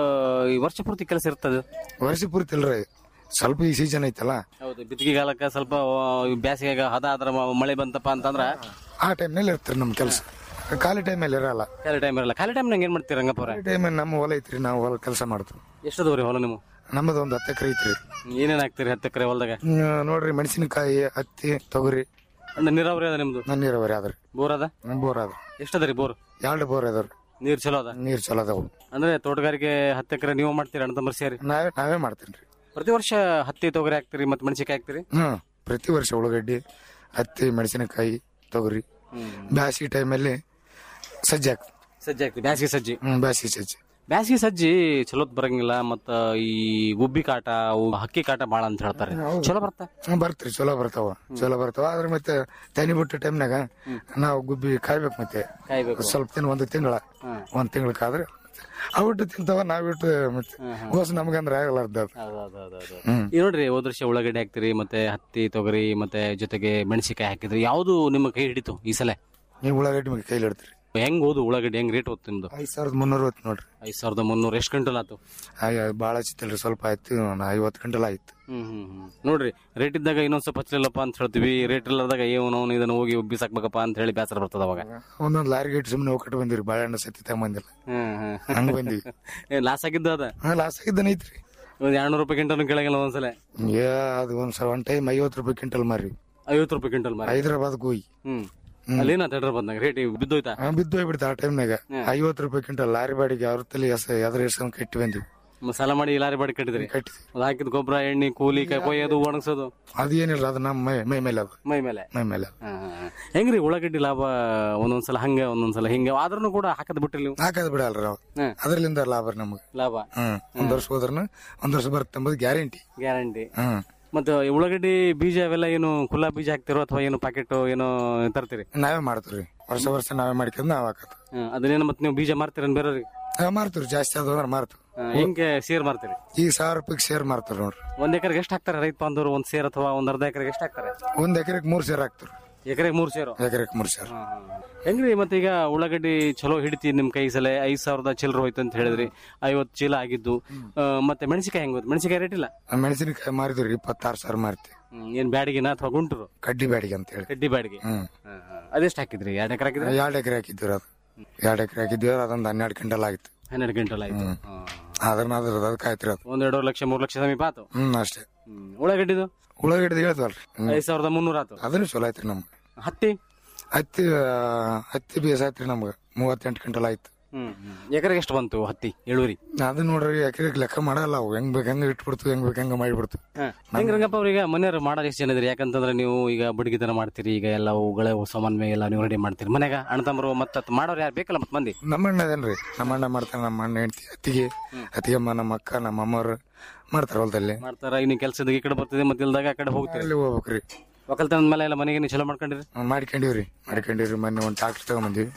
ಈ ವರ್ಷ ಪೂರ್ತಿ ಕೆಲಸ ಇರ್ತದೆ ವರ್ಷ ಪೂರ್ತಿ ಇಲ್ರಿ ಸ್ವಲ್ಪ ಈ ಸೀಸನ್ ಐತಲ್ಲ ಹೌದು ಬಿತ್ತಿಗೆಗಾಲಕ್ಕ ಸ್ವಲ್ಪ ಬ್ಯಾಸಿಗೆಗ ಹದ ಆದ್ರ ಮ- ಮಳೆ ಬಂತಪ್ಪ ಅಂತಂದ್ರ ಆ ಟೈಮ್ನಲ್ಲಿ ಇರ್ತೀರಿ ನಮ್ ಕೆಲಸ ಖಾಲಿ ಟೈಮಲ್ಲಿ ಇರಲ್ಲ ಖಾಲಿ ಟೈಮ್ ಇರಲ್ಲ ಖಾಲಿ ಟೈಮ್ ಏನ್ ಮಾಡ್ತೀರಿ ರಂಗಪ್ಪ ಅವ್ರೆ ಟೈಮ್ ನಮ್ಮ ಹೊಲ ಐತ್ರಿ ನಾವು ಹೊಲ ಕೆಲಸ ಮಾಡ್ತೀವಿ ಎಷ್ಟದವ್ರಿ ಹೊಲ ನೀವು ನಮ್ಮದು ಒಂದು ಹತ್ತು ಎಕರೆ ಐತ್ರಿ ಏನೇನ್ ಹಾಕ್ತೀರಿ ಹತ್ತು ಎಕರೆ ಹೊಲದಾಗ ಹ್ಮ್, ನೋಡ್ರಿ ಮೆಣಸಿನಕಾಯಿ ಹತ್ತಿ ತೊಗರಿ ಅಂದ್ರೆ ನೀರಾವರಿ ಅದ ನಿಮ್ದು ನನ್ನ ನೀರಾವರಿ ಅದ್ರಿ ಬೋರ್ ಅದ ನಮ್ ಬೋರ್ ಅದ ಎಷ್ಟದ ರೀ ಬೋರ್ ಎರಡು ಬೋರ್ ಅದಾವ್ರಿ ನೀರ್ ಚಲೋ ಅದ ನೀರ್ ಚಲೋ ಅದಾವು ಅಂದ್ರೆ ತೋಟಗಾರಿಕೆ ಹತ್ತು ಎಕರೆ ನೀವು ಮಾಡ್ತೀರಿ ಅಣ್ಣ ತಮ್ಮರು ಸೇರಿ ನಾವೇ ನಾವೇ ಮಾಡ್ತೀನಿ ಪ್ರತಿ ವರ್ಷ ಹತ್ತಿ ತೊಗರಿ ಹಾಕ್ತೀರಿ ಮತ್ತೆ ಮೆಣಸಿನಕಾಯಿ ಹಾಕ್ತೀರಿ ಹ್ಮ್ ಪ್ರತಿ ವರ್ಷ ಉಳ್ಳಾಗಡ್ಡಿ ಹತ್ತಿ ಮೆಣಸಿನಕಾಯಿ ತೊಗರಿ ಬ್ಯಾಸಿಗೆ ಟೈಮಲ್ಲಿ ಸಜ್ಜಿ ಹಾಕ್ತೀವಿ ಸಜ್ಜಿ ಹಾಕ್ತೀರಿ ಬ್ಯಾಸಿಗೆ ಸಜ್ಜಿ ಹ್ಮ್ ಬ್ಯಾಸಿಗೆ ಸಜ್ಜಿ ಬ್ಯಾಸಿಗೆ ಸಜ್ಜಿ ಚಲೋತ್ ಬರಂಗಿಲ್ಲ ಮತ್ತ ಈ ಗುಬ್ಬಿ ಕಾಟ ಅವು ಹಕ್ಕಿ ಕಾಟ ಬಾಳ ಅಂತ ಹೇಳ್ತಾರೆ ಚಲೋ ಬರ್ತಾ ಹ್ಮ್, ಬರ್ತ್ರಿ ಚಲೋ ಬರ್ತಾವ ಚಲೋ ಬರ್ತಾವ ಆದ್ರೆ ಮತ್ತೆ ತನಿ ಬಿಟ್ಟ ಟೈಮ್ನಾಗ ನಾವು ಗುಬ್ಬಿ ಕಾಯ್ಬೇಕು ಮತ್ತೆ ಕಾಯ್ಬೇಕು. ಸ್ವಲ್ಪ ದಿನ ಒಂದು ತಿಂಗಳ ಒಂದ್ ತಿಂಗಳ ಕಾದ್ರೆ ಅವಿಟ್ಟು ತಿಂತಾವ ನಾವಿಟ್ಟು ಮತ್ತೆ ಗೋಸ್ ನಮ್ಗಂದ್ರೆ ಆಗಲ್ಲ ಅರ್ಧ ಹ್ಮ್ ಈ ನೋಡ್ರಿ ಹೋದ ವರ್ಷ ಉಳ್ಳಾಗಡ್ಡಿ ಹಾಕ್ತಿರಿ ಮತ್ತೆ ಹತ್ತಿ ತೊಗರಿ ಮತ್ತೆ ಜೊತೆಗೆ ಮೆಣಸಿನಕಾಯಿ ಹಾಕಿದ್ರಿ ಯಾವ್ದು ನಿಮ್ಮ ಕೈ ಹಿಡಿತು ಈ ಸಲ ನೀವು ಉಳ್ಳಾಗಡ್ಡಿ ಮೇಲೆ ಕೈಲಿ ಇಡ್ತೀರಿ ಹೆಂಗ್ ಓದು ಉಳ್ಳಾಗಡ್ಡಿ ಹೆಂಗ್ ರೇಟ್ ಓದ್ತು ನಿಮ್ದು ಐದ್ ಸಾವಿರದ ಮುನ್ನೂರ ಹೊತ್ತು ನೋಡ್ರಿ ಐದ್ ಸಾವಿರದ ಮುನ್ನೂರ ಎಷ್ಟು ಕ್ವಿಂಟಲ್ ಆತು ಆಯ್ ಭಾಳ ಹಚ್ಚಿತ್ತಲ್ರಿ ಸ್ವಲ್ಪ ಆಯ್ತು ಒಂದ್ ಐವತ್ತು ಗಂಟಲ್ ಆಯ್ತು ಹ್ಮ್ ಹ್ಮ್ ಹ್ಮ್ ನೋಡ್ರಿ ರೇಟ್ ಇದ್ದಾಗ ಇನ್ನೊಂದ್ ಸ್ವಲ್ಪ ಹಚ್ಚಲಿಲ್ಲಪ್ಪ ಅಂತ ಹೇಳ್ತೀವಿ ರೇಟ್ ಇಲ್ಲದಾಗ ಏನು ಅವ್ನು ಇದನ್ನ ಹೋಗಿ ಬಿಸಾಕ್ಬೇಕಪ್ಪ ಅಂತ ಹೇಳಿ ಬೇಸರ ಬರ್ತದ ಅವಾಗ ಒಂದೊಂದ್ ಲಾರಿ ಗೇಟ್ ಸುಮ್ಮನೆ ಹೋಗ್ಬಿಟ್ಟು ಬಂದಿರಿ ಬಾಳೆಹಣ್ಣು ಸತಿ ತಗೊಂಬಂದಿಲ್ಲ ಹಂಗ ಬಂದಿವಿ ಏನ್ ಲಾಸ್ ಆಗಿದ್ದು ಅದ ಹಾ ಲಾಸ್ ಆಗಿದ್ದಾನ ಐತ್ರಿ ಒಂದ್ ಎರಡ್ನೂರು ರೂಪಾಯಿ ಕ್ವಿಂಟಲ್ ಕೆಳಗಿಲ್ಲ ಒಂದ್ಸಲ ಏ ಅದು ಒಂದ್ ಸ ಒಂದ್ ಟೈಮ್ ಐವತ್ತು ರೂಪಾಯಿ ಕ್ವಿಂಟಲ್ ಮಾರಿ ಐವತ್ತು ರೂಪಾಯಿ ಕ್ವಿಂಟಲ್ ಮಾರಿ ಹೈದರಾಬಾದ್ ಹೋಗಿ ಹ್ಮ್ ಅಲ್ಲೇನ ಹೈದ್ರಾಬಾದ್ನಾಗ ರೇಟ್ ಬಿದ್ದೋಯ್ತಾ ಬಿದ್ದು ಹೋಗ್ಬಿಡ್ತು ಆ ಟೈಮ್ನಾಗ ಐವತ್ತು ರೂಪಾಯಿ ಕ್ವಿಂಟಲ್ ಲಾರಿ ಬಾಡಿಗೆ ಅವ್ರ ತಲೆ ಎಸ್ ಎದ್ರ ಎಸ್ಕೊಂಡ್ ಕಟ್ಟಿ ಬಂದಿವಿ ಮ- ಸಾಲ ಮಾಡಿ ಲಾರಿ ಬಾಡಿ ಕಟ್ಟಿದ್ರಿ ಕಟ್ಟಿ ಅದ್ ಹಾಕಿದ ಗೊಬ್ಬರ ಎಣ್ಣೆ ಕೂಲಿ ಕ- ಕೊಯ್ಯೋದು ಒಣಗ್ಸೋದು ಅದು ಏನಿಲ್ಲ ಅದು ನಮ್ಮ ಮೈ ಮೈ ಮೇಲೆ ಅದು ಮೈ ಮೇಲೆ ಮೈ ಮೇಲೆ ಅದು. ಹಾ, ಹಾ, ಹಾ. ಹೆಂಗ್ರಿ ಉಳ್ಳಾಗಡ್ಡಿ ಲಾಭ ಒಂದೊಂದ್ಸಲ ಹಂಗ ಒಂದೊಂದ್ಸಲ ಹಿಂಗ ಆದ್ರೂ ಕೂಡ ಹಾಕದ್ ಬಿಟ್ರಿ ನೀವು ಹಾಕದ್ ಬಿಡಲ್ರಿ ನಾವು ಹ್ಮ್. ಅದ್ರಲಿಂದ ಲಾಭ ರೀ ನಮಗೆ ಲಾಭ ಹ್ಮ್ ಒಂದ್ ವರ್ಷ ಹೋದ್ರನ ಒಂದ್ ವರ್ಷ ಬರುತ್ತೆ ಎಂಬುದು ಗ್ಯಾರಂಟಿ ಗ್ಯಾರಂಟಿ ಹ್ಮ್ ಮತ್ತೆ ಉಳ್ಳಾಗಡ್ಡಿ ಬೀಜ ಅವೆಲ್ಲ ಏನು ಕುಲ್ಲಾ ಬೀಜ ಹಾಕ್ತಿರೋ ಅಥವಾ ಏನು ಪ್ಯಾಕೆಟ್ ಏನು ತರ್ತೀರಿ ನಾವೇ ಮಾಡ್ತೀವ್ರಿ ವರ್ಷ ವರ್ಷ ನಾವೇ ಮಾಡ್ಕೊಂಡ್ ನಾವ್ ಹಾಕತ್ ಹ್ಮ್, ಅದನ್ನೇನು ಮತ್ತೆ ನೀವು ಬೀಜ ಮಾರ್ತೀರ ಬೇರೆಯವ್ರಿಗೆ ಮಾರ್ತೀವ್ರಿ ಜಾಸ್ತಿ ಆದ್ರೆ ಮಾರ್ತೀವಿ ಹೆಂಗೆ ಸೇರ್ ಮಾರ್ತೀರಿ ಈಗ ಸಾವಿರ ರೂಪಾಯಿ ಸೇರ್ ಮಾರ್ತಾರ ನೋಡ್ರಿ ಒಂದ್ ಎಕರೆಗೆ ಎಷ್ಟು ಹಾಕ್ತಾರೆ ರೈತ ಬಾಂಧವರು ಒಂದ್ ಸೇರ್ ಅಥವಾ ಒಂದ್ ಅರ್ಧ ಎಕರೆಗೆ ಎಷ್ಟು ಹಾಕ್ತಾರೆ ಒಂದ್ ಎಕರೆಗೆ ಮೂರ್ ಸೇರ್ ಹಾಕ್ತಾರ ಎಕರೆಗೆ ಮೂರ್ ಸೇರು ಎಕರೆಗೆ ಮೂರ್ ಸೇರ್ ಹೆಂಗ್ರಿ ಮತ್ತೆ ಈಗ ಉಳ್ಳಾಗಡ್ಡಿ ಚಲೋ ಹಿಡಿತಿ ನಿಮ್ ಕೈ ಸಲ ಐದ್ ಸಾವಿರದ ಚಿಲ್ಲರ ಹೋಯ್ತು ಅಂತ ಹೇಳಿದ್ರಿ ಐವತ್ ಚೀಲ ಆಗಿದ್ದು ಆ, ಮತ್ತೆ ಮೆಣಸಿಕಾಯಿ ಹೆಂಗ್ ಹೋಯ್ತು ಮೆಣಸಿಕಾಯಿ ರೇಟ್ ಇಲ್ಲ ಮೆಣಸಿನಕಾಯಿ ಮಾರಿದ್ರಿ ಇಪ್ಪತ್ತಾರು ಸಾವಿರ ಮಾರ್ತೀವಿ ಹ್ಮ್, ಏನ್ ಬ್ಯಾಡಿಗೆನ ಅಥವಾ ಗುಂಟರು ಕಡ್ಡಿ ಬ್ಯಾಡಿಗೆ ಅಂತ ಹೇಳಿ ಕಡ್ಡಿ ಬ್ಯಾಡಿಗೆ ಹ್ಮ್ ಅದೆಷ್ಟು ಹಾಕಿದ್ರಿ ಎರಡ್ ಎಕರೆ ಹಾಕಿದ್ರಿ ಎರಡ್ ಎಕರೆ ಹಾಕಿದ್ವಿ ಅದು ಎರಡ್ ಎಕರೆ ಹಾಕಿದ್ವಿ ಅದೊಂದ್ ಹನ್ನೆರಡು ಕ್ವಿಂಟಲ್ ಆಯ್ತು ಹನ್ನೆರಡು ಗಂಟಲ್ ಆಯ್ತು ಹ್ಮ್. ಅದ್ರ ಅದ್ರ ಅದಕ್ಕೆ ಆಯ್ತ್ರಿ ಅದು ಒಂದ್ ಎರಡೂವರೆ ಲಕ್ಷ ಮೂರ್ ಲಕ್ಷ ಸಮೀಪ ಆತು ಹ್ಮ್ ಅಷ್ಟೇ ಹ್ಮ್. ಉಳ್ಳಾಗಡ್ಡಿದು ಉಳ್ಳಾಗಡ್ಡಿ ಹೇಳ್ತವಲ್ರಿ ಐದ್ ಸಾವಿರದ ಮುನ್ನೂರ ಆತು ಅದನ್ನು ಚಲೋ ಆಯ್ತ್ರಿ ನಮ್ಗೆ ಹತ್ತಿ ಹತ್ತಿ ಆ, ಹತ್ತಿ ಬೇಸ್ ಆಯ್ತ್ರಿ ನಮ್ಗೆ ಮೂವತ್ತೆಂಟು ಕ್ವಿಂಟಲ್ ಆಯ್ತು ಹ್ಮ್ ಎಕರೆಗೆ ಎಷ್ಟು ಬಂತು ಹತ್ತಿ ಇಳುವರಿ ಅದು ನೋಡ್ರಿ ಎಕರೆಗೆ ಲೆಕ್ಕ ಮಾಡಲ್ಲ ಅವು ಹೆಂಗ್ ಬೇಕ್ ಹೆಂಗ್ ಇಟ್ಬಿಡ್ತು ಹೆಂಗ್ ಬೇಕ್ ಹೆಂಗ ಮಾಡಿಬಿಡ್ತು ಹೆಂಗ್ ರಂಗಪ್ಪ ಅವ್ರೀಗ ಮನೆಯವ್ರು ಮಾಡೋದು ಎಷ್ಟು ಜನ ಇದ್ರಿ ಯಾಕಂತಂದ್ರೆ ನೀವು ಈಗ ಬಡಗಿತನ ಮಾಡ್ತೀರಿ ಈಗ ಎಲ್ಲ ಗಳೇ ಸಾಮಾನ್ ಮೇಲೆ ಎಲ್ಲ ನೀವು ರೆಡಿ ಮಾಡ್ತೀರಿ ಮನೆಗ ಅಣ್ಣ ತಮ್ಮರು ಮತ್ತೆ ಮಾಡೋರು ಯಾರು ಬೇಕಲ್ಲ ಮತ್ತೆ ಮಂದಿ ನಮ್ಮ ಅಣ್ಣ ಅದೇನ್ರಿ ನಮ್ಮ ಅಣ್ಣ ಮಾಡ್ತಾನೆ ನಮ್ಮ ಅಣ್ಣ ಹೆಂಡತಿ ಅತ್ತಿಗೆ ಅತ್ತಿಗೆಮ್ಮ ನಮ್ಮ ಅಕ್ಕ ನಮ್ಮ ಅಮ್ಮವ್ರು ಮಾಡ್ತಾರ ಹೊಲದಲ್ಲಿ ಮಾಡ್ತಾರ ಇನ್ನು ಕೆಲಸದ ಈ ಕಡೆ ಬರ್ತದೆ ಮತ್ತೆ ಇಲ್ದಾಗ ಆ ಕಡೆ ಹೋಗ್ತೀರಿ ಅಲ್ಲಿ ಹೋಗ್ಬೇಕ್ರಿ ಒಕ್ಕಲ್ತನದ ಮೇಲೆ ಎಲ್ಲ ಮನೆಗೆ ನೀವು ಚಲೋ ಮಾಡ್ಕೊಂಡಿರಿ ಹ್ಮ್, ಮಾಡ್ಕೊಂಡಿವ್ರಿ ಮಾಡ್ಕೊಂಡಿವ್ರಿ ಮೊನ್ನೆ ಒಂದು ಟ್ರಾಕ್ಟರ್ ತಗೊಂಬಂದಿವಿ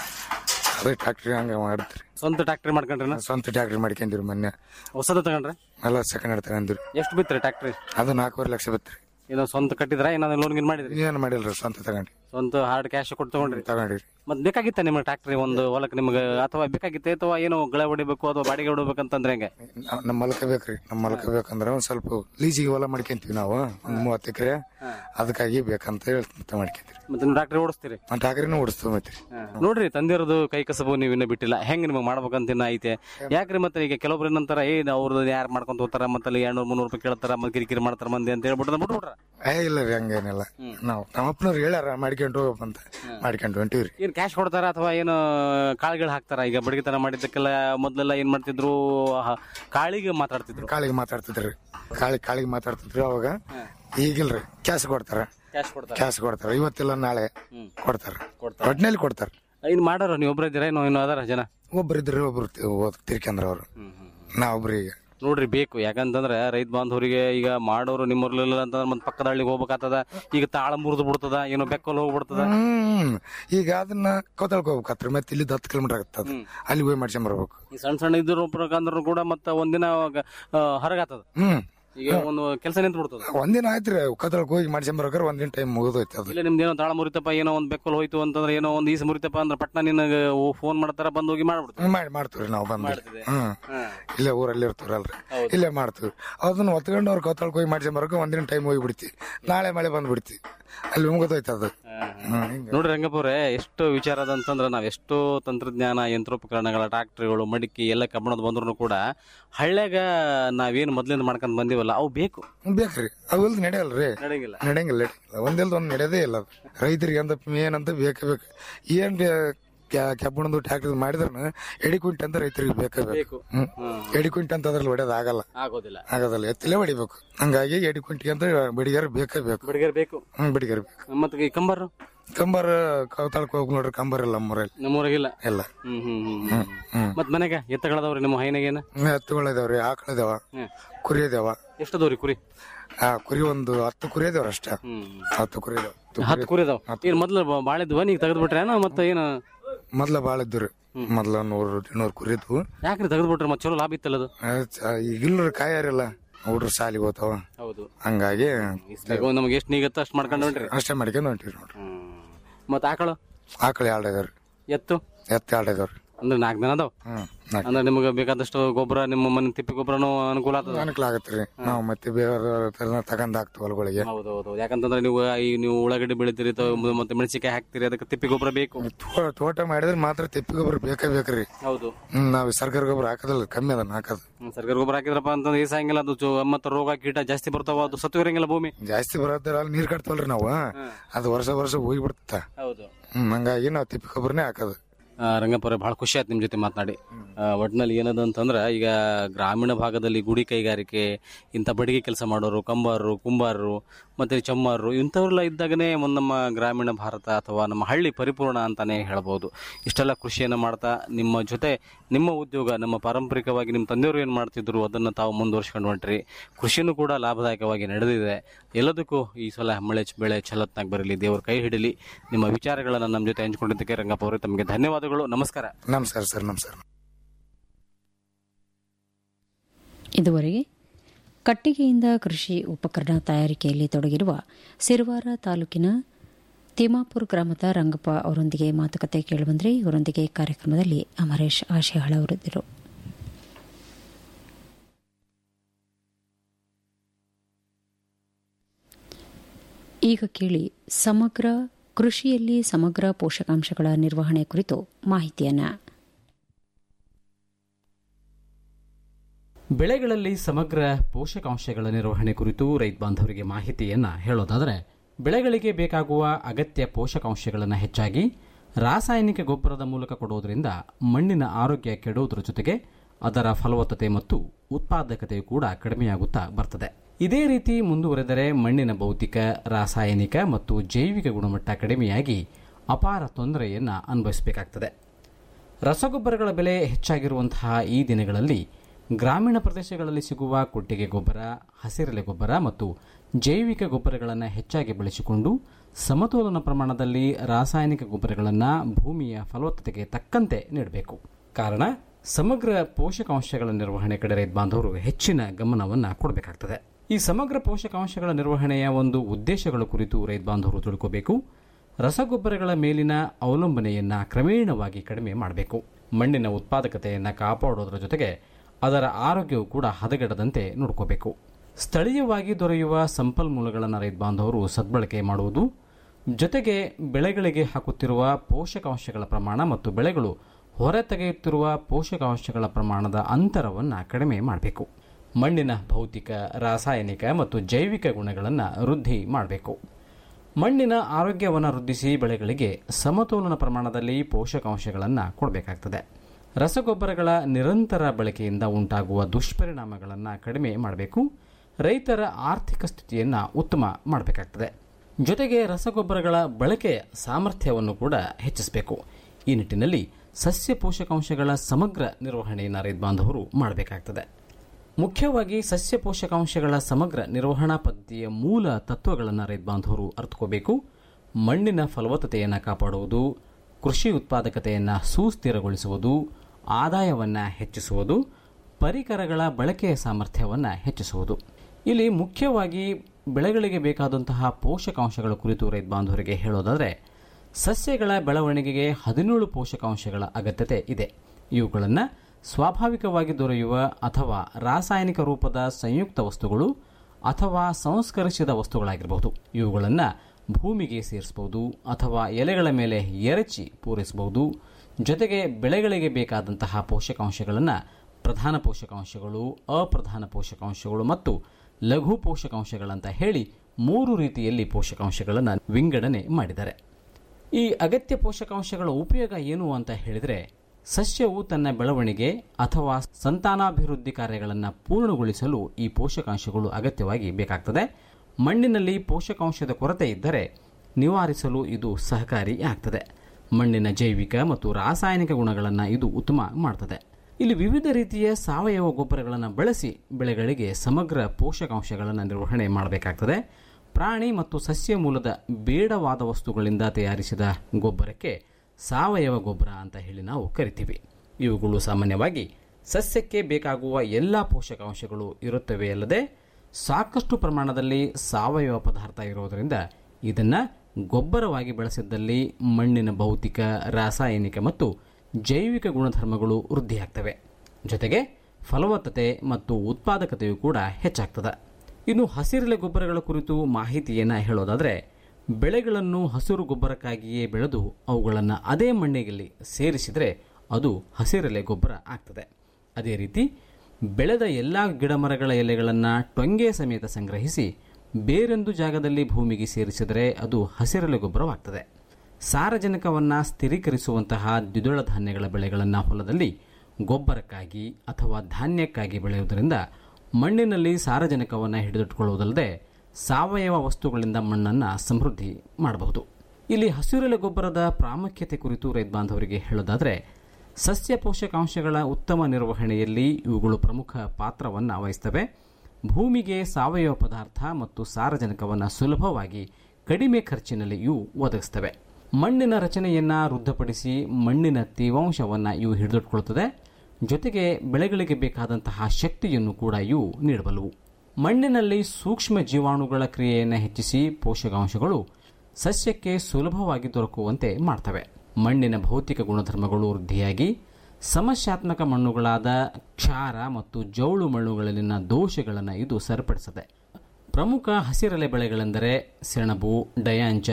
ಅದೇ ಟ್ರಾಕ್ಟರ್ ಹಂಗ ಮಾಡ್ತೀರಿ ಸ್ವಂತ ಟ್ಯಾಕ್ಟ್ರಿ ಮಾಡ್ಕೊಂಡ್ರಿ ಸ್ವಂತ ಟ್ರಾಕ್ಟರ್ ಮಾಡ್ಕೊಂಡಿವ್ರಿ ಮೊನ್ನೆ ಹೊಸದ ತಗೊಂಡ್ರೆ ಎಲ್ಲ ಸೆಕೆಂಡ್ ಹ್ಯಾಂಡ್ ತಗೊಂಡಿವ್ರಿ ಎಷ್ಟು ಬಿತ್ರಿ ಟ್ಯಾಕ್ಟ್ರಿ ಅದು ನಾಲ್ಕೂವರೆ ಲಕ್ಷ ಬತ್ರಿ ಏನೋ ಸ್ವಂತ ಕಟ್ಟಿದ್ರ ಏನಾದ್ರು ಲೋನ್ ಗಿನ್ ಮಾಡಿದ್ರಿ ಏನ್ ಮಾಡಿಲ್ರಿ ಸ್ವಂತ ತಗೊಂಡ್ರಿ ಸ್ವಂತ ಹಾರ್ಡ್ ಕ್ಯಾಶ್ ಕೊಟ್ಟು ತಗೊಂಡ್ರಿ ತಗೊಂಡಿವ್ರಿ ಮತ್ತೆ ಬೇಕಾಗಿತ್ತ ನಿಮ್ಮ ಟ್ಯಾಕ್ಟ್ರಿ ಒಂದು ಹೊಲಕ್ಕೆ ನಿಮ್ಗೆ ಅಥವಾ ಬೇಕಾಗಿತ್ತೆ ಅಥವಾ ಏನೋ ಗಳ ಹೊಡಿಬೇಕು ಅಥವಾ ಬಾಡಿಗೆ ಹೊಡಿಬೇಕಂತಂದ್ರೆ ಹೆಂಗೆ ನಾವ್- ನಮ್ಮ ಹೊಲಕ್ಕೆ ಬೇಕ್ರಿ ನಮ್ಮ ಹೊಲಕ್ಕೆ ಬೇಕಂದ್ರೆ ಒಂದ್ ಸ್ವಲ್ಪ ಲೀಜಿಗೆ ಹೊಲ ಮಾಡ್ಕೊಂತೀವಿ ನಾವು ಒಂದ್ ಮೂವತ್ತು ಎಕರೆ ಅದಕ್ಕಾಗಿ ಬೇಕಂತ ಹೇಳಿ ಮಾಡ್ಕೊಂತೀವಿ ಮತ್ತೆ ನೀವು ಟ್ಯಾಕ್ಟ್ರಿ ಓಡಿಸ್ತೀರಿ ಒಂದು ಟ್ರಾಕ್ಟರ್ನ ಓಡಿಸ್ತೀವಿ ಮತ್ತೆ ನೋಡ್ರಿ ತಂದಿರೋದು ಕೈ ಕಸಬು ನೀವು ಇನ್ನೂ ಬಿಟ್ಟಿಲ್ಲ ಹೆಂಗ್ ನಿಮಗೆ ಮಾಡ್ಬೇಕಂತ ಇನ್ನ ಐತೆ ಯಾಕ್ರಿ ಮತ್ತೆ ಈಗ ಕೆಲವೊಬ್ರು ಏನಂತಾರ ಏ ಅವ್ರದ್ದು ಯಾರು ಮಾಡ್ಕೊಂತ ಹೋಗ್ತಾರ ಮತ್ತೆ ಅಲ್ಲಿ ಎರಡ್ನೂರು ಮುನ್ನೂರು ರೂಪಾಯಿ ಕೇಳ್ತಾರ ಮತ್ತೆ ಕಿರಿಕಿರಿ ಮಾಡ್ತಾರ ಮಂದಿ ಅಂತ ಹೇಳ್ಬಿಟ್ಟು ಬಿಟ್ಬಿಟ್ರ ಏ ಇಲ್ಲ ರೀ ಹಂಗೇನಿಲ್ಲ ನಾವು ನಮ್ಮ ಅಪ್ಪನವ್ರು ಹೇಳ್ಯಾರ ಮಾಡ್ಕೊಂಡು ಹೋಗಪ್ಪ ಅಂತ ಮಾಡ್ಕೊಂಡು ಹೊಂಟಿವ್ರಿ ಏನ್ ಕ್ಯಾಶ್ ಕೊಡ್ತಾರ ಅಥವಾ ಏನು ಕಾಳುಗಳು ಹಾಕ್ತಾರ ಈಗ ಬಡಗಿತನ ಮಾಡಿದ್ದಕ್ಕೆಲ್ಲ ಮೊದ್ಲೆಲ್ಲ ಏನ್ ಮಾಡ್ತಿದ್ರು ಹ- ಕಾಳಿಗೆ ಮಾತಾಡ್ತಿದ್ರು ಕಾಳಿಗೆ ಮಾತಾಡ್ತಿದ್ರಿ ಕಾಳಿ ಕಾಳಿಗೆ ಮಾತಾಡ್ತಿದ್ರಿ ಅವಾಗ ಈಗಿಲ್ರಿ ಕ್ಯಾಶ್ ಕೊಡ್ತಾರ ಕ್ಯಾಶ್ ಕೊಡ್ತಾರೆ ಕ್ಯಾಶ್ ಕೊಡ್ತಾರೆ ಇವತ್ತಿಲ್ಲ ನಾಳೆ ಕೊಡ್ತಾರೆ ಒಟ್ಟಿನಲ್ಲಿ ಕೊಡ್ತಾರೆ ಇನ್ನು ಮಾಡೋರು ನೀವು ಒಬ್ಬರ ಇದ್ದೀರಾ ಇನ್ನು ಇನ್ನು ಅದಾರ ಜನ ಒಬ್ರು ಇದ್ರೆ ಒಬ್ರು ತಿರ್ಕಂದ್ರ ಅವರು ನಾ ಒಬ್ರಿಗೆ ನೋಡ್ರಿ ಬೇಕು ಯಾಕಂತಂದ್ರೆ ರೈತ ಬಾಂಧವರಿಗೆ ಈಗ ಮಾಡೋರು ನಿಮ್ಮೂರ್ಲಿಲ್ಲ ಅಂತಂದ್ರೆ ಮತ್ತೆ ಪಕ್ಕದ ಹಳ್ಳಿಗೆ ಹೋಗ್ಬೇಕಾಗ್ತದ ಈಗ ತಾಳ ಮುರಿದು ಬಿಡ್ತದ ಏನೋ ಬೆಕ್ಕಲ್ ಹೋಗ್ಬಿಡ್ತದ ಹ್ಮ್ ಈಗ ಅದನ್ನ ಕೋತಳ್ಕೋಬೇಕಾತ್ರ ಮತ್ತೆ ಇಲ್ಲಿ ಹತ್ತು ಕಿಲೋಮೀಟರ್ ಆಗುತ್ತೆ ಅದು ಅಲ್ಲಿ ಹೋಗಿ ಮಾಡ್ಕೊಂಡ್ ಬರ್ಬೇಕು ಈ ಸಣ್ಣ ಸಣ್ಣ ಇದ್ರು ಅಂದ್ರೂ ಕೂಡ ಮತ್ತೆ ಒಂದಿನ ಹೊರಗಾತದ ಹ್ಮ್ ಈಗ ಒಂದು ಕೆಲಸ ನಿಂತು ಬಿಡ್ತದ ಒಂದಿನ ಆಯ್ತ್ರಿ ಕದಳಕ್ ಹೋಗಿ ಮಾಡ್ಕೊಂಡ್ ಬರ್ಬೇಕಾರೆ ಒಂದಿನ ಟೈಮ್ ಮುಗಿದೋಯ್ತು ಅದು ಇಲ್ಲ ನಿಮ್ದು ಏನೋ ತಾಳ ಮುರಿತಪ್ಪ ಏನೋ ಒಂದ್ ಬೆಕ್ಕಲ್ ಹೋಯ್ತು ಅಂತಂದ್ರೆ ಏನೋ ಒಂದ್ ಈಸ ಮುರಿತಪ್ಪ ಅಂದ್ರೆ ಪಟ್ನ ನಿನಗೆ ಫೋನ್ ಮಾಡ್ತಾರ ಬಂದ್ ಹೋಗಿ ಮಾಡ್ಬಿಡ್ತಾರೆ ಹ್ಮ್, ಮಾಡಿ ಮಾಡ್ತೀವ್ರಿ ನಾವು ಬಂದು ಹ್ಮ್ ಇಲ್ಲೇ ಊರಲ್ಲಿ ಇರ್ತೀವಲ್ರಿ ಇಲ್ಲೇ ಮಾಡ್ತೀವಿ ಅದನ್ನ ಒತ್ಕೊಂಡು ಅವ್ರ ಕತ್ತಳ್ಕ ಹೋಗಿ ಮಾಡ್ಕೊಂಡ್ ಬರಕ ಒಂದಿನ ಟೈಮ್ ಹೋಗಿ ಬಿಡ್ತಿ ನಾಳೆ ಮಳೆ ಬಂದ್ಬಿಡ್ತಿ ಅಲ್ಲಿ ಮುಗಿದೋಯ್ತು ಅದು ಹ್ಮ್, ಹಿಂಗೆ. ನೋಡ್ರಿ ರಂಗಪ್ಪ ಅವ್ರೆ ಎಷ್ಟು ವಿಚಾರ ಅದ ಅಂತಂದ್ರೆ ನಾವ್ ಎಷ್ಟೋ ತಂತ್ರಜ್ಞಾನ ಯಂತ್ರೋಪಕರಣಗಳ ಟ್ರಾಕ್ಟರ್ಗಳು ಮಡಿಕೆ ಎಲ್ಲ ಕಬ್ಬಣದ ಬಂದ್ರು ಕೂಡ ಹಳ್ಳ್ಯಾಗ ನಾವೇನ್ ಮೊದ್ಲಿಂದ ಮಾಡ್ಕೊಂಡ್ ಬಂದಿವಲ್ಲ ಅವು ಬೇಕು ಬೇಕ್ರಿ ಅವಿಲ್ದ ನಡೆಯಲ್ರಿ ನಡೆಯಂಗಿಲ್ಲ ನಡೆಯಂಗಿಲ್ಲ ನಡೆಯಂಗಿಲ್ಲ ಒಂದಿಲ್ದ ಒಂದ್ ನಡೆಯೋದೇ ಇಲ್ಲ ಅದು ರೈತರಿಗೆ ಅಂತ ಮೇನ್ ಅಂತ ಬೇಕೇ ಬೇಕು ಏನ್ ಕೆಬ್ಬಣದು ಟ್ಯಾಕ್ಟರ್ ಮಾಡಿದ್ರು ಎಡಿ ಕುಂಟೆ ಅಂತ ರೈತರಿಗೆ ಬೇಕೇ ಬೇಕು ಹ್ಮ್ ಎಡಿ ಕುಂಟೆ ಅಂತ ಅದ್ರಲ್ಲಿ ಹೊಡೆಯೋದು ಆಗಲ್ಲ ಆಗೋದಿಲ್ಲ ಆಗೋದಲ್ಲ ಎತ್ತಲೇ ಹೊಡಿಬೇಕು ಹಂಗಾಗಿ ಎಡಿ ಕುಂಟಿಗೆ ಅಂತ ಬಿಡಿಗಾರ ಬೇಕೇ ಬೇಕು ಬಿಡಿಗಾರ ಬೇಕು ಹ್ಮ್ ಬಿಡಿಗಾರ ಬೇಕು ಮತ್ತೆ ಈ ಕಂಬಾರು ಕಂಬರ್ ಕವತಾಳಕ್ ಹೋಗಿ ನೋಡ್ರಿ ಕಂಬರ್ ಇಲ್ಲ ನಮ್ಮೂರಲ್ಲಿ ನಮ್ಮೂರಾಗಿಲ್ಲ ಇಲ್ಲ ಹ್ಮ್ ಹ್ಮ್ ಹ್ಮ್ ಹ್ಮ್ ಹ್ಮ್ ಮತ್ ಮನೆಗ ಎತ್ತಗಳದವ್ರಿ ನಿಮ್ಮ ಹೈನಾಗೇನ ಎತ್ತುಗಳಿದಾವ್ರಿ ಆಕಳಿದಾವ ಹ್ಮ್. ಕುರಿ ಇದಾವ ಎಷ್ಟದವ್ರಿ ಕುರಿ ಆ ಕುರಿ ಒಂದು ಹತ್ತು ಕುರಿ ಇದಾವ್ರ ಅಷ್ಟ ಹತ್ತು ಕುರಿ ಇದಾವ ಹತ್ತು ಕುರಿ ಅದಾವ ಏನ್ ಮೊದ್ಲು ಬ- ಬಾಳ ಇದ್ವ ನೀಗ ತೆಗೆದ್ ಬಿಟ್ರೇನ ಮತ್ತೆ ಏನ ಮೊದ್ಲ ಬಾಳ ಇದ್ರಿ ಮೊದ್ಲ ನೂರು ನೂರು ಕುರಿ ಇದ್ವು ಯಾಕ್ರಿ ತೆಗೆದ್ ಬಿಟ್ರೆ ಮತ್ತೆ ಚಲೋ ಲಾಭ ಇತ್ತಲ್ಲ ಅದು ಈಗಿಲ್ರಿ ಕಾಯಾರಿಲ್ಲ ಹುಡ್ರು ಸಾಲಿಗೆ ಹೋತಾವ ಹೌದು ಹಂಗಾಗಿ ಈಗ ನಮ್ಗೆ ಎಷ್ಟು ನೀಗತ್ತ ಅಷ್ಟು ಮಾಡ್ಕೊಂಡು ಹೊಂಟ್ರಿ ಅಷ್ಟೇ ಮಾಡ್ಕೊಂಡ್ ಹೊಂಟಿವಿ ನೋಡ್ರಿ ಮತ್ತ ಆಕಳು ಆಕಳಿ ಎರಡು ಇದಾವ್ರಿ ಎತ್ತು ಎತ್ತ ಎರಡು ಇದಾವ್ರಿ ಅಂದ್ರೆ ನಾಲ್ಕು ದಿನ ಅದಾವ ಹ್ಮ್ ನಾಲ್ಕು. ಅಂದ್ರೆ ನಿಮ್ಗೆ ಬೇಕಾದಷ್ಟು ಗೊಬ್ಬರ ನಿಮ್ಮ ಮನೆ ತಿಪ್ಪಿ ಗೊಬ್ಬರನು ಅನುಕೂಲ ಆಗ್ತದ ಅನುಕೂಲ ಆಗತ್ರಿ ನಾವು ಮತ್ತೆ ಬೇರೆ ತರ ತಗೊಂಡ್ ಹಾಕ್ತಿವಿ ಹೊಲಗಳಿಗೆ ಹೌದು ಹೌದು ಯಾಕಂತಂದ್ರೆ ನೀವು ಈ ನೀವು ಉಳ್ಳಾಗಡ್ಡಿ ಬೆಳಿತೀರಿ ತ- ಮತ್ತೆ ಮೆಣಸಿಕಾಯಿ ಹಾಕ್ತೀರಿ ಅದಕ್ಕೆ ತಿಪ್ಪಿ ಗೊಬ್ಬರ ಬೇಕು ತೋ- ತೋಟ ಮಾಡಿದ್ರೆ ಮಾತ್ರ ತಿಪ್ಪಿ ಗೊಬ್ಬರ ಬೇಕೇ ಬೇಕ್ರಿ ಹೌದು ಹ್ಮ್ ನಾವ್ ಸರ್ಕಾರ ಗೊಬ್ಬರ ಹಾಕೋದಿಲ್ಲ ಕಮ್ಮಿ ಅದನ್ನ ಹಾಕೋದು ಹ್ಮ್, ಸರ್ಕಾರಿ ಗೊಬ್ಬರ ಹಾಕಿದ್ರಪ್ಪ ಅಂತಂದ್ರೆ ಏಸಾಗಿಲ್ಲ ಅದು ಚೊ- ಮತ್ತೆ ರೋಗ ಕೀಟ ಜಾಸ್ತಿ ಬರ್ತಾವ ಅದು ಸತ್ತು ಇರಂಗಿಲ್ಲ ಭೂಮಿ ಜಾಸ್ತಿ ಬರತ್ತಾರ ಅಲ್ಲಿ ನೀರ್ ಕಟ್ತವಲ್ರಿ ನಾವು ಅದು ವರ್ಷ ವರ್ಷ ಹೋಗಿ ಬಿಡ್ತ ಹೌದು ಹ್ಮ್ ಹಂಗಾಗಿ ನಾವು ತಿಪ್ಪಿ ಗೊಬ್ಬರನೇ ಹಾಕೋದು ರಂಗಪ್ಪರ ಬಹಳ ಖುಷಿ ಆಯ್ತು ನಿಮ್ಮ ಜೊತೆ ಮಾತನಾಡಿ ಆ, ಒಟ್ನಲ್ಲಿ ಏನದ ಅಂತಂದ್ರೆ ಈಗ ಗ್ರಾಮೀಣ ಭಾಗದಲ್ಲಿ ಗುಡಿ ಕೈಗಾರಿಕೆ ಇಂಥ ಬಡಿಗೆ ಕೆಲಸ ಮಾಡೋರು ಕಂಬಾರರು ಕುಂಬಾರರು ಮತ್ತೆ ಚಮ್ಮಾರರು ಇಂಥವ್ರೆಲ್ಲ ಇದ್ದಾಗನೇ ಒಂದು ನಮ್ಮ ಗ್ರಾಮೀಣ ಭಾರತ ಅಥವಾ ನಮ್ಮ ಹಳ್ಳಿ ಪರಿಪೂರ್ಣ ಅಂತಾನೆ ಹೇಳ್ಬೋದು ಇಷ್ಟೆಲ್ಲ ಕೃಷಿಯನ್ನು ಮಾಡ್ತಾ ನಿಮ್ಮ ಜೊತೆ ನಿಮ್ಮ ಉದ್ಯೋಗ ನಮ್ಮ ಪಾರಂಪರಿಕವಾಗಿ ನಿಮ್ಮ ತಂದೆಯವರು ಏನು ಮಾಡ್ತಿದ್ರು ಅದನ್ನು ತಾವು ಮುಂದುವರ್ಸ್ಕೊಂಡು ಹೊಂಟ್ರಿ ಕೃಷಿನೂ ಕೂಡ ಲಾಭದಾಯಕವಾಗಿ ನಡೆದಿದೆ ಎಲ್ಲದಕ್ಕೂ ಈ ಸಲ ಮಳೆ ಬೆಳೆ ಛಲತ್ನಾಗ ಬರಲಿ ದೇವರ ಕೈ ಹಿಡಲಿ ನಿಮ್ಮ ವಿಚಾರಗಳನ್ನು ನಮ್ಮ ಜೊತೆ ಹಂಚಿಕೊಂಡಿದ್ದಕ್ಕೆ ರಂಗಪ್ಪ ಅವರೇ ತಮಗೆ ಧನ್ಯವಾದಗಳು ನಮಸ್ಕಾರ ನಮಸ್ಕಾರ ಸರ್ ನಮಸ್ಕಾರ ಇದುವರೆಗೆ ಕಟ್ಟಿಗೆಯಿಂದ ಕೃಷಿ ಉಪಕರಣ ತಯಾರಿಕೆಯಲ್ಲಿ ತೊಡಗಿರುವ ಸಿರುವಾರ ತಾಲೂಕಿನ ತಿಮ್ಮಾಪುರ ಗ್ರಾಮದ ರಂಗಪ್ಪ ಅವರೊಂದಿಗೆ ಮಾತುಕತೆ ಕೇಳಿಬಂದ್ರೆ ಇವರೊಂದಿಗೆ ಕಾರ್ಯಕ್ರಮದಲ್ಲಿ ಅಮರೇಶ್ ಆಶೆಹಾಳ ಅವರಿದ್ದರು ಈಗ ಕೇಳಿ ಸಮಗ್ರ ಕೃಷಿಯಲ್ಲಿ ಸಮಗ್ರ ಪೋಷಕಾಂಶಗಳ ನಿರ್ವಹಣೆ ಕುರಿತು ಮಾಹಿತಿಯನ್ನ ಬೆಳೆಗಳಲ್ಲಿ ಸಮಗ್ರ ಪೋಷಕಾಂಶಗಳ ನಿರ್ವಹಣೆ ಕುರಿತು ರೈತ ಬಾಂಧವರಿಗೆ ಮಾಹಿತಿಯನ್ನ ಹೇಳೋದಾದರೆ ಬೆಳೆಗಳಿಗೆ ಬೇಕಾಗುವ ಅಗತ್ಯ ಪೋಷಕಾಂಶಗಳನ್ನು ಹೆಚ್ಚಾಗಿ ರಾಸಾಯನಿಕ ಗೊಬ್ಬರದ ಮೂಲಕ ಕೊಡುವುದರಿಂದ ಮಣ್ಣಿನ ಆರೋಗ್ಯ ಕೆಡುವುದರ ಜೊತೆಗೆ ಅದರ ಫಲವತ್ತತೆ ಮತ್ತು ಉತ್ಪಾದಕತೆಯು ಕೂಡ ಕಡಿಮೆಯಾಗುತ್ತಾ ಬರ್ತದೆ ಇದೇ ರೀತಿ ಮುಂದುವರೆದರೆ ಮಣ್ಣಿನ ಭೌತಿಕ ರಾಸಾಯನಿಕ ಮತ್ತು ಜೈವಿಕ ಗುಣಮಟ್ಟ ಕಡಿಮೆಯಾಗಿ ಅಪಾರ ತೊಂದರೆಯನ್ನು ಅನುಭವಿಸಬೇಕಾಗ್ತದೆ ರಸಗೊಬ್ಬರಗಳ ಬೆಲೆ ಹೆಚ್ಚಾಗಿರುವಂತಹ ಈ ದಿನಗಳಲ್ಲಿ ಗ್ರಾಮೀಣ ಪ್ರದೇಶಗಳಲ್ಲಿ ಸಿಗುವ ಕೊಟ್ಟಿಗೆ ಗೊಬ್ಬರ ಹಸಿರೆಲೆ ಗೊಬ್ಬರ ಮತ್ತು ಜೈವಿಕ ಗೊಬ್ಬರಗಳನ್ನು ಹೆಚ್ಚಾಗಿ ಬಳಸಿಕೊಂಡು ಸಮತೋಲನ ಪ್ರಮಾಣದಲ್ಲಿ ರಾಸಾಯನಿಕ ಗೊಬ್ಬರಗಳನ್ನು ಭೂಮಿಯ ಫಲವತ್ತತೆಗೆ ತಕ್ಕಂತೆ ನೀಡಬೇಕು ಕಾರಣ ಸಮಗ್ರ ಪೋಷಕಾಂಶಗಳ ನಿರ್ವಹಣೆ ಕಡೆ ರೈತ ಬಾಂಧವರು ಹೆಚ್ಚಿನ ಗಮನವನ್ನು ಕೊಡಬೇಕಾಗ್ತದೆ ಈ ಸಮಗ್ರ ಪೋಷಕಾಂಶಗಳ ನಿರ್ವಹಣೆಯ ಒಂದು ಉದ್ದೇಶಗಳ ಕುರಿತು ರೈತ ಬಾಂಧವರು ತಿಳ್ಕೋಬೇಕು ರಸಗೊಬ್ಬರಗಳ ಮೇಲಿನ ಅವಲಂಬನೆಯನ್ನು ಕ್ರಮೇಣವಾಗಿ ಕಡಿಮೆ ಮಾಡಬೇಕು ಮಣ್ಣಿನ ಉತ್ಪಾದಕತೆಯನ್ನು ಕಾಪಾಡೋದರ ಜೊತೆಗೆ ಅದರ ಆರೋಗ್ಯವು ಕೂಡ ಹದಗೆಡದಂತೆ ನೋಡ್ಕೋಬೇಕು ಸ್ಥಳೀಯವಾಗಿ ದೊರೆಯುವ ಸಂಪನ್ಮೂಲಗಳನ್ನು ರೈತ ಬಾಂಧವರು ಸದ್ಬಳಕೆ ಮಾಡುವುದು ಜೊತೆಗೆ ಬೆಳೆಗಳಿಗೆ ಹಾಕುತ್ತಿರುವ ಪೋಷಕಾಂಶಗಳ ಪ್ರಮಾಣ ಮತ್ತು ಬೆಳೆಗಳು ಹೊರ ತೆಗೆಯುತ್ತಿರುವ ಪೋಷಕಾಂಶಗಳ ಪ್ರಮಾಣದ ಅಂತರವನ್ನು ಕಡಿಮೆ ಮಾಡಬೇಕು ಮಣ್ಣಿನ ಭೌತಿಕ ರಾಸಾಯನಿಕ ಮತ್ತು ಜೈವಿಕ ಗುಣಗಳನ್ನು ವೃದ್ಧಿ ಮಾಡಬೇಕು ಮಣ್ಣಿನ ಆರೋಗ್ಯವನ್ನು ವೃದ್ಧಿಸಿ ಬೆಳೆಗಳಿಗೆ ಸಮತೋಲನ ಪ್ರಮಾಣದಲ್ಲಿ ಪೋಷಕಾಂಶಗಳನ್ನು ಕೊಡಬೇಕಾಗ್ತದೆ ರಸಗೊಬ್ಬರಗಳ ನಿರಂತರ ಬಳಕೆಯಿಂದ ಉಂಟಾಗುವ ದುಷ್ಪರಿಣಾಮಗಳನ್ನು ಕಡಿಮೆ ಮಾಡಬೇಕು ರೈತರ ಆರ್ಥಿಕ ಸ್ಥಿತಿಯನ್ನು ಉತ್ತಮ ಮಾಡಬೇಕಾಗ್ತದೆ ಜೊತೆಗೆ ರಸಗೊಬ್ಬರಗಳ ಬಳಕೆಯ ಸಾಮರ್ಥ್ಯವನ್ನು ಕೂಡ ಹೆಚ್ಚಿಸಬೇಕು ಈ ನಿಟ್ಟಿನಲ್ಲಿ ಸಸ್ಯ ಪೋಷಕಾಂಶಗಳ ಸಮಗ್ರ ನಿರ್ವಹಣೆಯನ್ನು ರೈತ ಬಾಂಧವರು ಮಾಡಬೇಕಾಗ್ತದೆ ಮುಖ್ಯವಾಗಿ ಸಸ್ಯ ಪೋಷಕಾಂಶಗಳ ಸಮಗ್ರ ನಿರ್ವಹಣಾ ಪದ್ಧತಿಯ ಮೂಲ ತತ್ವಗಳನ್ನು ರೈತ ಬಾಂಧವರು ಅರ್ಥಕೋಬೇಕು ಮಣ್ಣಿನ ಫಲವತ್ತತೆಯನ್ನು ಕಾಪಾಡುವುದು ಕೃಷಿ ಉತ್ಪಾದಕತೆಯನ್ನು ಸುಸ್ಥಿರಗೊಳಿಸುವುದು ಆದಾಯವನ್ನು ಹೆಚ್ಚಿಸುವುದು ಪರಿಕರಗಳ ಬಳಕೆಯ ಸಾಮರ್ಥ್ಯವನ್ನು ಹೆಚ್ಚಿಸುವುದು ಇಲ್ಲಿ ಮುಖ್ಯವಾಗಿ ಬೆಳೆಗಳಿಗೆ ಬೇಕಾದಂತಹ ಪೋಷಕಾಂಶಗಳ ಕುರಿತು ರೈತ ಬಾಂಧವರಿಗೆ ಹೇಳೋದಾದರೆ ಸಸ್ಯಗಳ ಬೆಳವಣಿಗೆಗೆ ಹದಿನೇಳು ಪೋಷಕಾಂಶಗಳ ಅಗತ್ಯತೆ ಇದೆ ಇವುಗಳನ್ನು ಸ್ವಾಭಾವಿಕವಾಗಿ ದೊರೆಯುವ ಅಥವಾ ರಾಸಾಯನಿಕ ರೂಪದ ಸಂಯುಕ್ತ ವಸ್ತುಗಳು ಅಥವಾ ಸಂಸ್ಕರಿಸಿದ ವಸ್ತುಗಳಾಗಿರಬಹುದು ಇವುಗಳನ್ನು ಭೂಮಿಗೆ ಸೇರಿಸಬಹುದು ಅಥವಾ ಎಲೆಗಳ ಮೇಲೆ ಎರಚಿ ಪೂರೈಸಬಹುದು ಜೊತೆಗೆ ಬೆಳೆಗಳಿಗೆ ಬೇಕಾದಂತಹ ಪೋಷಕಾಂಶಗಳನ್ನು ಪ್ರಧಾನ ಪೋಷಕಾಂಶಗಳು ಅಪ್ರಧಾನ ಪೋಷಕಾಂಶಗಳು ಮತ್ತು ಲಘು ಪೋಷಕಾಂಶಗಳಂತ ಹೇಳಿ ಮೂರು ರೀತಿಯಲ್ಲಿ ಪೋಷಕಾಂಶಗಳನ್ನು ವಿಂಗಡಣೆ ಮಾಡಿದ್ದಾರೆ ಈ ಅಗತ್ಯ ಪೋಷಕಾಂಶಗಳ ಉಪಯೋಗ ಏನು ಅಂತ ಹೇಳಿದರೆ ಸಸ್ಯವು ತನ್ನ ಬೆಳವಣಿಗೆ ಅಥವಾ ಸಂತಾನಾಭಿವೃದ್ಧಿ ಕಾರ್ಯಗಳನ್ನು ಪೂರ್ಣಗೊಳಿಸಲು ಈ ಪೋಷಕಾಂಶಗಳು ಅಗತ್ಯವಾಗಿ ಬೇಕಾಗ್ತದೆ ಮಣ್ಣಿನಲ್ಲಿ ಪೋಷಕಾಂಶದ ಕೊರತೆ ಇದ್ದರೆ ನಿವಾರಿಸಲು ಇದು ಸಹಕಾರಿ ಆಗ್ತದೆ ಮಣ್ಣಿನ ಜೈವಿಕ ಮತ್ತು ರಾಸಾಯನಿಕ ಗುಣಗಳನ್ನು ಇದು ಉತ್ತಮ ಮಾಡ್ತದೆ ಇಲ್ಲಿ ವಿವಿಧ ರೀತಿಯ ಸಾವಯವ ಗೊಬ್ಬರಗಳನ್ನು ಬಳಸಿ ಬೆಳೆಗಳಿಗೆ ಸಮಗ್ರ ಪೋಷಕಾಂಶಗಳನ್ನು ನಿರ್ವಹಣೆ ಮಾಡಬೇಕಾಗ್ತದೆ ಪ್ರಾಣಿ ಮತ್ತು ಸಸ್ಯ ಮೂಲದ ಬೇಡವಾದ ವಸ್ತುಗಳಿಂದ ತಯಾರಿಸಿದ ಗೊಬ್ಬರಕ್ಕೆ ಸಾವಯವ ಗೊಬ್ಬರ ಅಂತ ಹೇಳಿ ನಾವು ಕರಿತೀವಿ ಇವುಗಳು ಸಾಮಾನ್ಯವಾಗಿ ಸಸ್ಯಕ್ಕೆ ಬೇಕಾಗುವ ಎಲ್ಲ ಪೋಷಕಾಂಶಗಳು ಇರುತ್ತವೆ ಅಲ್ಲದೆ ಸಾಕಷ್ಟು ಪ್ರಮಾಣದಲ್ಲಿ ಸಾವಯವ ಪದಾರ್ಥ ಇರೋದರಿಂದ ಇದನ್ನು ಗೊಬ್ಬರವಾಗಿ ಬಳಸಿದ್ದಲ್ಲಿ ಮಣ್ಣಿನ ಭೌತಿಕ ರಾಸಾಯನಿಕ ಮತ್ತು ಜೈವಿಕ ಗುಣಧರ್ಮಗಳು ವೃದ್ಧಿಯಾಗ್ತವೆ ಜೊತೆಗೆ ಫಲವತ್ತತೆ ಮತ್ತು ಉತ್ಪಾದಕತೆಯು ಕೂಡ ಹೆಚ್ಚಾಗ್ತದೆ ಇನ್ನು ಹಸಿರೆಲೆ ಗೊಬ್ಬರಗಳ ಕುರಿತು ಮಾಹಿತಿಯನ್ನು ಹೇಳೋದಾದರೆ ಬೆಳೆಗಳನ್ನು ಹಸಿರು ಗೊಬ್ಬರಕ್ಕಾಗಿಯೇ ಬೆಳೆದು ಅವುಗಳನ್ನು ಅದೇ ಮಣ್ಣಿಗೆ ಸೇರಿಸಿದರೆ ಅದು ಹಸಿರೆಲೆ ಗೊಬ್ಬರ ಆಗ್ತದೆ ಅದೇ ರೀತಿ ಬೆಳೆದ ಎಲ್ಲ ಗಿಡಮರಗಳ ಎಲೆಗಳನ್ನು ಟೊಂಗೆ ಸಮೇತ ಸಂಗ್ರಹಿಸಿ ಬೇರೊಂದು ಜಾಗದಲ್ಲಿ ಭೂಮಿಗೆ ಸೇರಿಸಿದರೆ ಅದು ಹಸಿರೆಲೆ ಗೊಬ್ಬರವಾಗ್ತದೆ ಸಾರಜನಕವನ್ನು ಸ್ಥಿರೀಕರಿಸುವಂತಹ ದ್ವಿದಳ ಧಾನ್ಯಗಳ ಬೆಳೆಗಳನ್ನು ಹೊಲದಲ್ಲಿ ಗೊಬ್ಬರಕ್ಕಾಗಿ ಅಥವಾ ಧಾನ್ಯಕ್ಕಾಗಿ ಬೆಳೆಯುವುದರಿಂದ ಮಣ್ಣಿನಲ್ಲಿ ಸಾರಜನಕವನ್ನು ಹಿಡಿದಿಟ್ಟುಕೊಳ್ಳುವುದಲ್ಲದೆ ಸಾವಯವ ವಸ್ತುಗಳಿಂದ ಮಣ್ಣನ್ನು ಸಮೃದ್ಧಿ ಮಾಡಬಹುದು ಇಲ್ಲಿ ಹಸಿರೆಲೆ ಗೊಬ್ಬರದ ಪ್ರಾಮುಖ್ಯತೆ ಕುರಿತು ರೈತ ಬಾಂಧವರಿಗೆ ಹೇಳೋದಾದರೆ ಸಸ್ಯ ಪೋಷಕಾಂಶಗಳ ಉತ್ತಮ ನಿರ್ವಹಣೆಯಲ್ಲಿ ಇವುಗಳು ಪ್ರಮುಖ ಪಾತ್ರವನ್ನು ವಹಿಸ್ತವೆ ಭೂಮಿಗೆ ಸಾವಯವ ಪದಾರ್ಥ ಮತ್ತು ಸಾರಜನಕವನ್ನು ಸುಲಭವಾಗಿ ಕಡಿಮೆ ಖರ್ಚಿನಲ್ಲಿ ಇವು ಒದಗಿಸ್ತವೆ ಮಣ್ಣಿನ ರಚನೆಯನ್ನು ವೃದ್ಧಪಡಿಸಿ ಮಣ್ಣಿನ ತೇವಾಂಶವನ್ನು ಇವು ಹಿಡಿದಿಟ್ಕೊಳ್ತದೆ ಜೊತೆಗೆ ಬೆಳೆಗಳಿಗೆ ಬೇಕಾದಂತಹ ಶಕ್ತಿಯನ್ನು ಕೂಡ ಇವು ನೀಡಬಲ್ಲವು ಮಣ್ಣಿನಲ್ಲಿ ಸೂಕ್ಷ್ಮ ಜೀವಾಣುಗಳ ಕ್ರಿಯೆಯನ್ನು ಹೆಚ್ಚಿಸಿ ಪೋಷಕಾಂಶಗಳು ಸಸ್ಯಕ್ಕೆ ಸುಲಭವಾಗಿ ದೊರಕುವಂತೆ ಮಾಡ್ತವೆ ಮಣ್ಣಿನ ಭೌತಿಕ ಗುಣಧರ್ಮಗಳು ವೃದ್ಧಿಯಾಗಿ ಸಮಸ್ಯಾತ್ಮಕ ಮಣ್ಣುಗಳಾದ ಕ್ಷಾರ ಮತ್ತು ಜೌಳು ಮಣ್ಣುಗಳಲ್ಲಿನ ದೋಷಗಳನ್ನು ಇದು ಸರಿಪಡಿಸುತ್ತೆ ಪ್ರಮುಖ ಹಸಿರೆಲೆ ಬೆಳೆಗಳೆಂದರೆ ಸೆಣಬು ಡಯಾಂಚ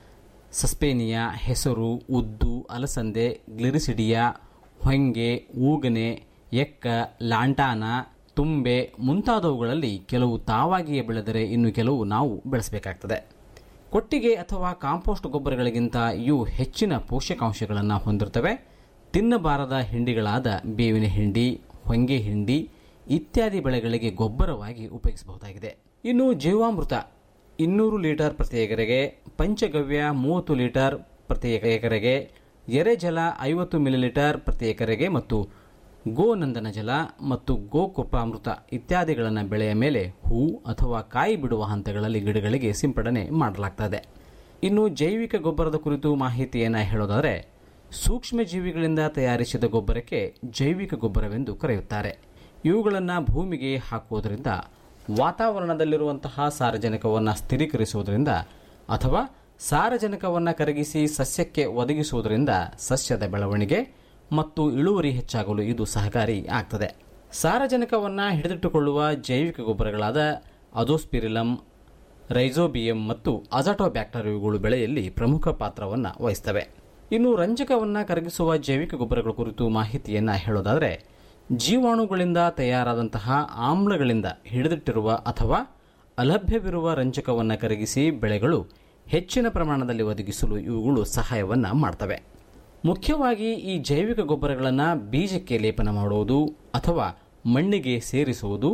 ಸಸ್ಪೇನಿಯಾ ಹೆಸರು ಉದ್ದು ಅಲಸಂದೆ ಗ್ಲಿರಿಸಿಡಿಯಾ ಹೊಂಗೆ ಊಗನೆ ಎಕ್ಕ ಲಾಂಟಾನ ತುಂಬೆ ಮುಂತಾದವುಗಳಲ್ಲಿ ಕೆಲವು ತಾವಾಗಿಯೇ ಬೆಳೆದರೆ ಇನ್ನು ಕೆಲವು ನಾವು ಬೆಳೆಸಬೇಕಾಗ್ತದೆ ಕೊಟ್ಟಿಗೆ ಅಥವಾ ಕಾಂಪೋಸ್ಟ್ ಗೊಬ್ಬರಗಳಿಗಿಂತ ಇವು ಹೆಚ್ಚಿನ ಪೋಷಕಾಂಶಗಳನ್ನು ಹೊಂದಿರುತ್ತವೆ ತಿನ್ನಬಾರದ ಹಿಂಡಿಗಳಾದ ಬೇವಿನ ಹಿಂಡಿ ಹೊಂಗೆ ಹಿಂಡಿ ಇತ್ಯಾದಿ ಬೆಳೆಗಳಿಗೆ ಗೊಬ್ಬರವಾಗಿ ಉಪಯೋಗಿಸಬಹುದಾಗಿದೆ ಇನ್ನು ಜೀವಾಮೃತ ಇನ್ನೂರು ಲೀಟರ್ ಪ್ರತಿ ಎಕರೆಗೆ ಪಂಚಗವ್ಯ ಮೂವತ್ತು ಲೀಟರ್ ಪ್ರತಿ ಎಕರೆಗೆ ಎರೆಜಲ ಐವತ್ತು ಮಿಲಿಲೀಟರ್ ಪ್ರತಿ ಎಕರೆಗೆ ಮತ್ತು ಗೋನಂದನ ಜಲ ಮತ್ತು ಗೋಕೃಪಾಮೃತ ಇತ್ಯಾದಿಗಳನ್ನು ಬೆಳೆಯ ಮೇಲೆ ಹೂ ಅಥವಾ ಕಾಯಿ ಬಿಡುವ ಹಂತಗಳಲ್ಲಿ ಗಿಡಗಳಿಗೆ ಸಿಂಪಡಣೆ ಮಾಡಲಾಗ್ತದೆ ಇನ್ನು ಜೈವಿಕ ಗೊಬ್ಬರದ ಕುರಿತು ಮಾಹಿತಿಯನ್ನು ಹೇಳೋದಾದರೆ ಸೂಕ್ಷ್ಮ ಜೀವಿಗಳಿಂದ ತಯಾರಿಸಿದ ಗೊಬ್ಬರಕ್ಕೆ ಜೈವಿಕ ಗೊಬ್ಬರವೆಂದು ಕರೆಯುತ್ತಾರೆ ಇವುಗಳನ್ನು ಭೂಮಿಗೆ ಹಾಕುವುದರಿಂದ ವಾತಾವರಣದಲ್ಲಿರುವಂತಹ ಸಾರಜನಕವನ್ನು ಸ್ಥಿರೀಕರಿಸುವುದರಿಂದ ಅಥವಾ ಸಾರಜನಕವನ್ನು ಕರಗಿಸಿ ಸಸ್ಯಕ್ಕೆ ಒದಗಿಸುವುದರಿಂದ ಸಸ್ಯದ ಬೆಳವಣಿಗೆ ಮತ್ತು ಇಳುವರಿ ಹೆಚ್ಚಾಗಲು ಇದು ಸಹಕಾರಿ ಆಗ್ತದೆ ಸಾರಜನಕವನ್ನು ಹಿಡಿದಿಟ್ಟುಕೊಳ್ಳುವ ಜೈವಿಕ ಗೊಬ್ಬರಗಳಾದ ಅಜೋಸ್ಪಿರಿಲಮ್ ರೈಸೋಬಿಯಂ ಮತ್ತು ಅಜಟೋಬ್ಯಾಕ್ಟರ್ ಇವುಗಳು ಬೆಳೆಯಲ್ಲಿ ಪ್ರಮುಖ ಪಾತ್ರವನ್ನು ವಹಿಸ್ತವೆ ಇನ್ನು ರಂಜಕವನ್ನು ಕರಗಿಸುವ ಜೈವಿಕ ಗೊಬ್ಬರಗಳ ಕುರಿತು ಮಾಹಿತಿಯನ್ನು ಹೇಳೋದಾದರೆ ಜೀವಾಣುಗಳಿಂದ ತಯಾರಾದಂತಹ ಆಮ್ಲಗಳಿಂದ ಹಿಡಿದಿಟ್ಟಿರುವ ಅಥವಾ ಅಲಭ್ಯವಿರುವ ರಂಜಕವನ್ನು ಕರಗಿಸಿ ಬೆಳೆಗಳು ಹೆಚ್ಚಿನ ಪ್ರಮಾಣದಲ್ಲಿ ಒದಗಿಸಲು ಇವುಗಳು ಸಹಾಯವನ್ನು ಮಾಡ್ತವೆ ಮುಖ್ಯವಾಗಿ ಈ ಜೈವಿಕ ಗೊಬ್ಬರಗಳನ್ನು ಬೀಜಕ್ಕೆ ಲೇಪನ ಮಾಡುವುದು ಅಥವಾ ಮಣ್ಣಿಗೆ ಸೇರಿಸುವುದು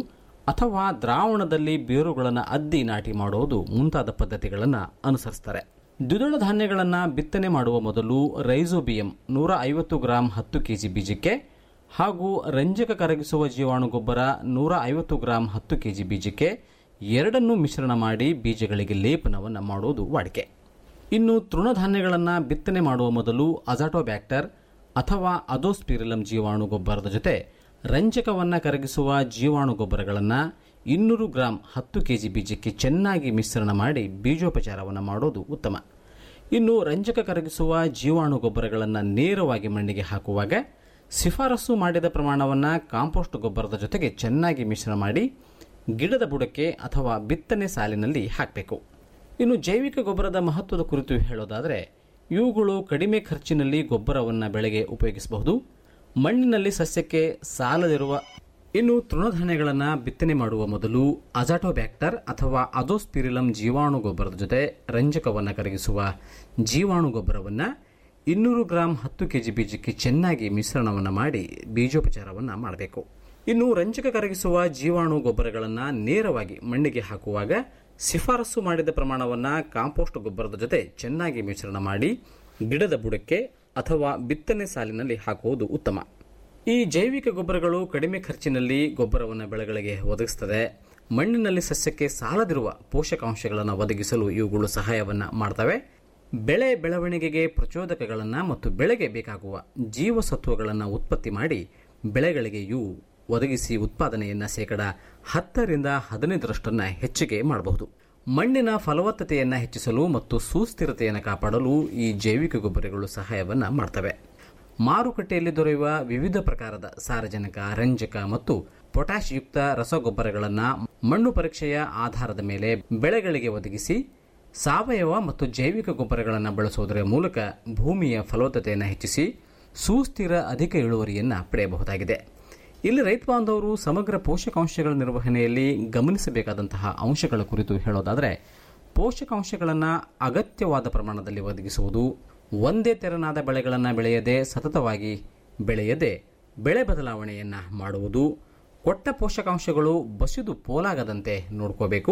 ಅಥವಾ ದ್ರಾವಣದಲ್ಲಿ ಬೇರುಗಳನ್ನು ಅದ್ದಿ ನಾಟಿ ಮಾಡುವುದು ಮುಂತಾದ ಪದ್ಧತಿಗಳನ್ನು ಅನುಸರಿಸ್ತಾರೆ ದ್ವಿದಳ ಧಾನ್ಯಗಳನ್ನು ಬಿತ್ತನೆ ಮಾಡುವ ಮೊದಲು ರೈಸೋಬಿಯಂ ನೂರ ಐವತ್ತು ಗ್ರಾಂ ಹತ್ತು ಕೆಜಿ ಬೀಜಕ್ಕೆ ಹಾಗೂ ರಂಜಕ ಕರಗಿಸುವ ಜೀವಾಣು ಗೊಬ್ಬರ ನೂರ ಐವತ್ತು ಗ್ರಾಂ ಹತ್ತು ಕೆಜಿ ಬೀಜಕ್ಕೆ ಎರಡನ್ನೂ ಮಿಶ್ರಣ ಮಾಡಿ ಬೀಜಗಳಿಗೆ ಲೇಪನವನ್ನು ಮಾಡುವುದು ವಾಡಿಕೆ ಇನ್ನು ತೃಣಧಾನ್ಯಗಳನ್ನು ಬಿತ್ತನೆ ಮಾಡುವ ಮೊದಲು ಅಜಾಟೋಬ್ಯಾಕ್ಟರ್ ಅಥವಾ ಅದೋಸ್ಪಿರಿಲಂ ಜೀವಾಣು ಗೊಬ್ಬರದ ಜೊತೆ ರಂಜಕವನ್ನು ಕರಗಿಸುವ ಜೀವಾಣು ಗೊಬ್ಬರಗಳನ್ನು ಇನ್ನೂರು ಗ್ರಾಂ ಹತ್ತು ಕೆಜಿ ಬೀಜಕ್ಕೆ ಚೆನ್ನಾಗಿ ಮಿಶ್ರಣ ಮಾಡಿ ಬೀಜೋಪಚಾರವನ್ನು ಮಾಡೋದು ಉತ್ತಮ ಇನ್ನು ರಂಜಕ ಕರಗಿಸುವ ಜೀವಾಣು ಗೊಬ್ಬರಗಳನ್ನು ನೇರವಾಗಿ ಮಣ್ಣಿಗೆ ಹಾಕುವಾಗ ಶಿಫಾರಸು ಮಾಡಿದ ಪ್ರಮಾಣವನ್ನು ಕಾಂಪೋಸ್ಟ್ ಗೊಬ್ಬರದ ಜೊತೆಗೆ ಚೆನ್ನಾಗಿ ಮಿಶ್ರಣ ಮಾಡಿ ಗಿಡದ ಬುಡಕ್ಕೆ ಅಥವಾ ಬಿತ್ತನೆ ಸಾಲಿನಲ್ಲಿ ಹಾಕಬೇಕು ಇನ್ನು ಜೈವಿಕ ಗೊಬ್ಬರದ ಮಹತ್ವದ ಕುರಿತು ಹೇಳೋದಾದರೆ ಇವುಗಳು ಕಡಿಮೆ ಖರ್ಚಿನಲ್ಲಿ ಗೊಬ್ಬರವನ್ನು ಬೆಳೆಗೆ ಉಪಯೋಗಿಸಬಹುದು ಮಣ್ಣಿನಲ್ಲಿ ಸಸ್ಯಕ್ಕೆ ಸಾಲದಿರುವ ಇನ್ನು ತೃಣಧಾನ್ಯಗಳನ್ನು ಬಿತ್ತನೆ ಮಾಡುವ ಮೊದಲು ಅಜಾಟೋಬ್ಯಾಕ್ಟರ್ ಅಥವಾ ಅದೋಸ್ಪಿರಿಲಂ ಜೀವಾಣು ಗೊಬ್ಬರದ ಜೊತೆ ರಂಜಕವನ್ನು ಕರಗಿಸುವ ಜೀವಾಣು ಗೊಬ್ಬರವನ್ನು ಇನ್ನೂರು ಗ್ರಾಂ ಹತ್ತು ಕೆಜಿ ಬೀಜಕ್ಕೆ ಚೆನ್ನಾಗಿ ಮಿಶ್ರಣವನ್ನು ಮಾಡಿ ಬೀಜೋಪಚಾರವನ್ನು ಮಾಡಬೇಕು ಇನ್ನು ರಂಜಕ ಕರಗಿಸುವ ಜೀವಾಣು ಗೊಬ್ಬರಗಳನ್ನು ನೇರವಾಗಿ ಮಣ್ಣಿಗೆ ಹಾಕುವಾಗ ಶಿಫಾರಸು ಮಾಡಿದ ಪ್ರಮಾಣವನ್ನು ಕಾಂಪೋಸ್ಟ್ ಗೊಬ್ಬರದ ಜೊತೆ ಚೆನ್ನಾಗಿ ಮಿಶ್ರಣ ಮಾಡಿ ಗಿಡದ ಬುಡಕ್ಕೆ ಅಥವಾ ಬಿತ್ತನೆ ಸಾಲಿನಲ್ಲಿ ಹಾಕುವುದು ಉತ್ತಮ ಈ ಜೈವಿಕ ಗೊಬ್ಬರಗಳು ಕಡಿಮೆ ಖರ್ಚಿನಲ್ಲಿ ಗೊಬ್ಬರವನ್ನು ಬೆಳೆಗಳಿಗೆ ಒದಗಿಸುತ್ತದೆ ಮಣ್ಣಿನಲ್ಲಿ ಸಸ್ಯಕ್ಕೆ ಸಾಲದಿರುವ ಪೋಷಕಾಂಶಗಳನ್ನು ಒದಗಿಸಲು ಇವುಗಳು ಸಹಾಯವನ್ನು ಮಾಡ್ತವೆ ಬೆಳೆ ಬೆಳವಣಿಗೆಗೆ ಪ್ರಚೋದಕಗಳನ್ನು ಮತ್ತು ಬೆಳೆಗೆ ಬೇಕಾಗುವ ಜೀವಸತ್ವಗಳನ್ನು ಉತ್ಪತ್ತಿ ಮಾಡಿ ಬೆಳೆಗಳಿಗೆ ಇವು ಒದಗಿಸಿ ಉತ್ಪಾದನೆಯನ್ನು ಶೇಕಡ ಹತ್ತರಿಂದ ಹದಿನೈದರಷ್ಟನ್ನು ಹೆಚ್ಚಿಗೆ ಮಾಡಬಹುದು ಮಣ್ಣಿನ ಫಲವತ್ತತೆಯನ್ನು ಹೆಚ್ಚಿಸಲು ಮತ್ತು ಸುಸ್ಥಿರತೆಯನ್ನು ಕಾಪಾಡಲು ಈ ಜೈವಿಕ ಗೊಬ್ಬರಗಳು ಸಹಾಯವನ್ನು ಮಾಡ್ತವೆ ಮಾರುಕಟ್ಟೆಯಲ್ಲಿ ದೊರೆಯುವ ವಿವಿಧ ಪ್ರಕಾರದ ಸಾರಜನಕ ರಂಜಕ ಮತ್ತು ಪೊಟ್ಯಾಶ್ ಯುಕ್ತ ರಸಗೊಬ್ಬರಗಳನ್ನು ಮಣ್ಣು ಪರೀಕ್ಷೆಯ ಆಧಾರದ ಮೇಲೆ ಬೆಳೆಗಳಿಗೆ ಒದಗಿಸಿ ಸಾವಯವ ಮತ್ತು ಜೈವಿಕ ಗೊಬ್ಬರಗಳನ್ನು ಬಳಸುವುದರ ಮೂಲಕ ಭೂಮಿಯ ಫಲವತ್ತತೆಯನ್ನು ಹೆಚ್ಚಿಸಿ ಸುಸ್ಥಿರ ಅಧಿಕ ಇಳುವರಿಯನ್ನು ಪಡೆಯಬಹುದಾಗಿದೆ ಇಲ್ಲಿ ರೈತ ಬಾಂಧವರು ಸಮಗ್ರ ಪೋಷಕಾಂಶಗಳ ನಿರ್ವಹಣೆಯಲ್ಲಿ ಗಮನಿಸಬೇಕಾದಂತಹ ಅಂಶಗಳ ಕುರಿತು ಹೇಳೋದಾದರೆ ಪೋಷಕಾಂಶಗಳನ್ನು ಅಗತ್ಯವಾದ ಪ್ರಮಾಣದಲ್ಲಿ ಒದಗಿಸುವುದು ಒಂದೇ ತೆರನಾದ ಬೆಳೆಗಳನ್ನು ಬೆಳೆಯದೆ ಸತತವಾಗಿ ಬೆಳೆಯದೆ ಬೆಳೆ ಬದಲಾವಣೆಯನ್ನು ಮಾಡುವುದು ಕೊಟ್ಟ ಪೋಷಕಾಂಶಗಳು ಬಸಿದು ಪೋಲಾಗದಂತೆ ನೋಡ್ಕೋಬೇಕು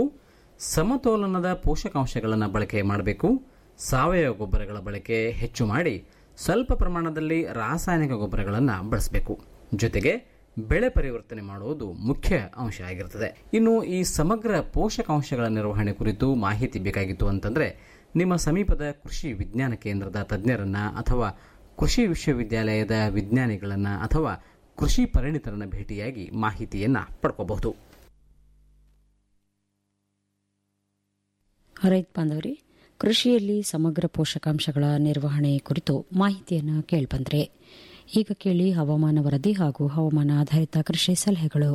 ಸಮತೋಲನದ ಪೋಷಕಾಂಶಗಳನ್ನು ಬಳಕೆ ಮಾಡಬೇಕು ಸಾವಯವ ಗೊಬ್ಬರಗಳ ಬಳಕೆ ಹೆಚ್ಚು ಮಾಡಿ ಸ್ವಲ್ಪ ಪ್ರಮಾಣದಲ್ಲಿ ರಾಸಾಯನಿಕ ಗೊಬ್ಬರಗಳನ್ನು ಬಳಸಬೇಕು ಜೊತೆಗೆ ಬೆಳೆ ಪರಿವರ್ತನೆ ಮಾಡುವುದು ಮುಖ್ಯ ಅಂಶ ಆಗಿರುತ್ತದೆ ಇನ್ನು ಈ ಸಮಗ್ರ ಪೋಷಕಾಂಶಗಳ ನಿರ್ವಹಣೆ ಕುರಿತು ಮಾಹಿತಿ ಬೇಕಾಗಿತ್ತು ಅಂತಂದ್ರೆ ನಿಮ್ಮ ಸಮೀಪದ ಕೃಷಿ ವಿಜ್ಞಾನ ಕೇಂದ್ರದ ತಜ್ಞರನ್ನ ಅಥವಾ ಕೃಷಿ ವಿಶ್ವವಿದ್ಯಾಲಯದ ವಿಜ್ಞಾನಿಗಳನ್ನ ಅಥವಾ ಕೃಷಿ ಪರಿಣಿತರನ್ನ ಭೇಟಿಯಾಗಿ ಮಾಹಿತಿಯನ್ನ ಪಡ್ಕೋಬಹುದು ರೈತ ಬಾಂಧವರೇ ಕೃಷಿಯಲ್ಲಿ ಸಮಗ್ರ ಪೋಷಕಾಂಶಗಳ ನಿರ್ವಹಣೆ ಕುರಿತು ಮಾಹಿತಿಯನ್ನು ಕೇಳಿಬಂದ್ರೆ ಈಗ ಕೇಳಿ ಹವಾಮಾನ ವರದಿ ಹಾಗೂ ಹವಾಮಾನ ಆಧಾರಿತ ಕೃಷಿ ಸಲಹೆಗಳು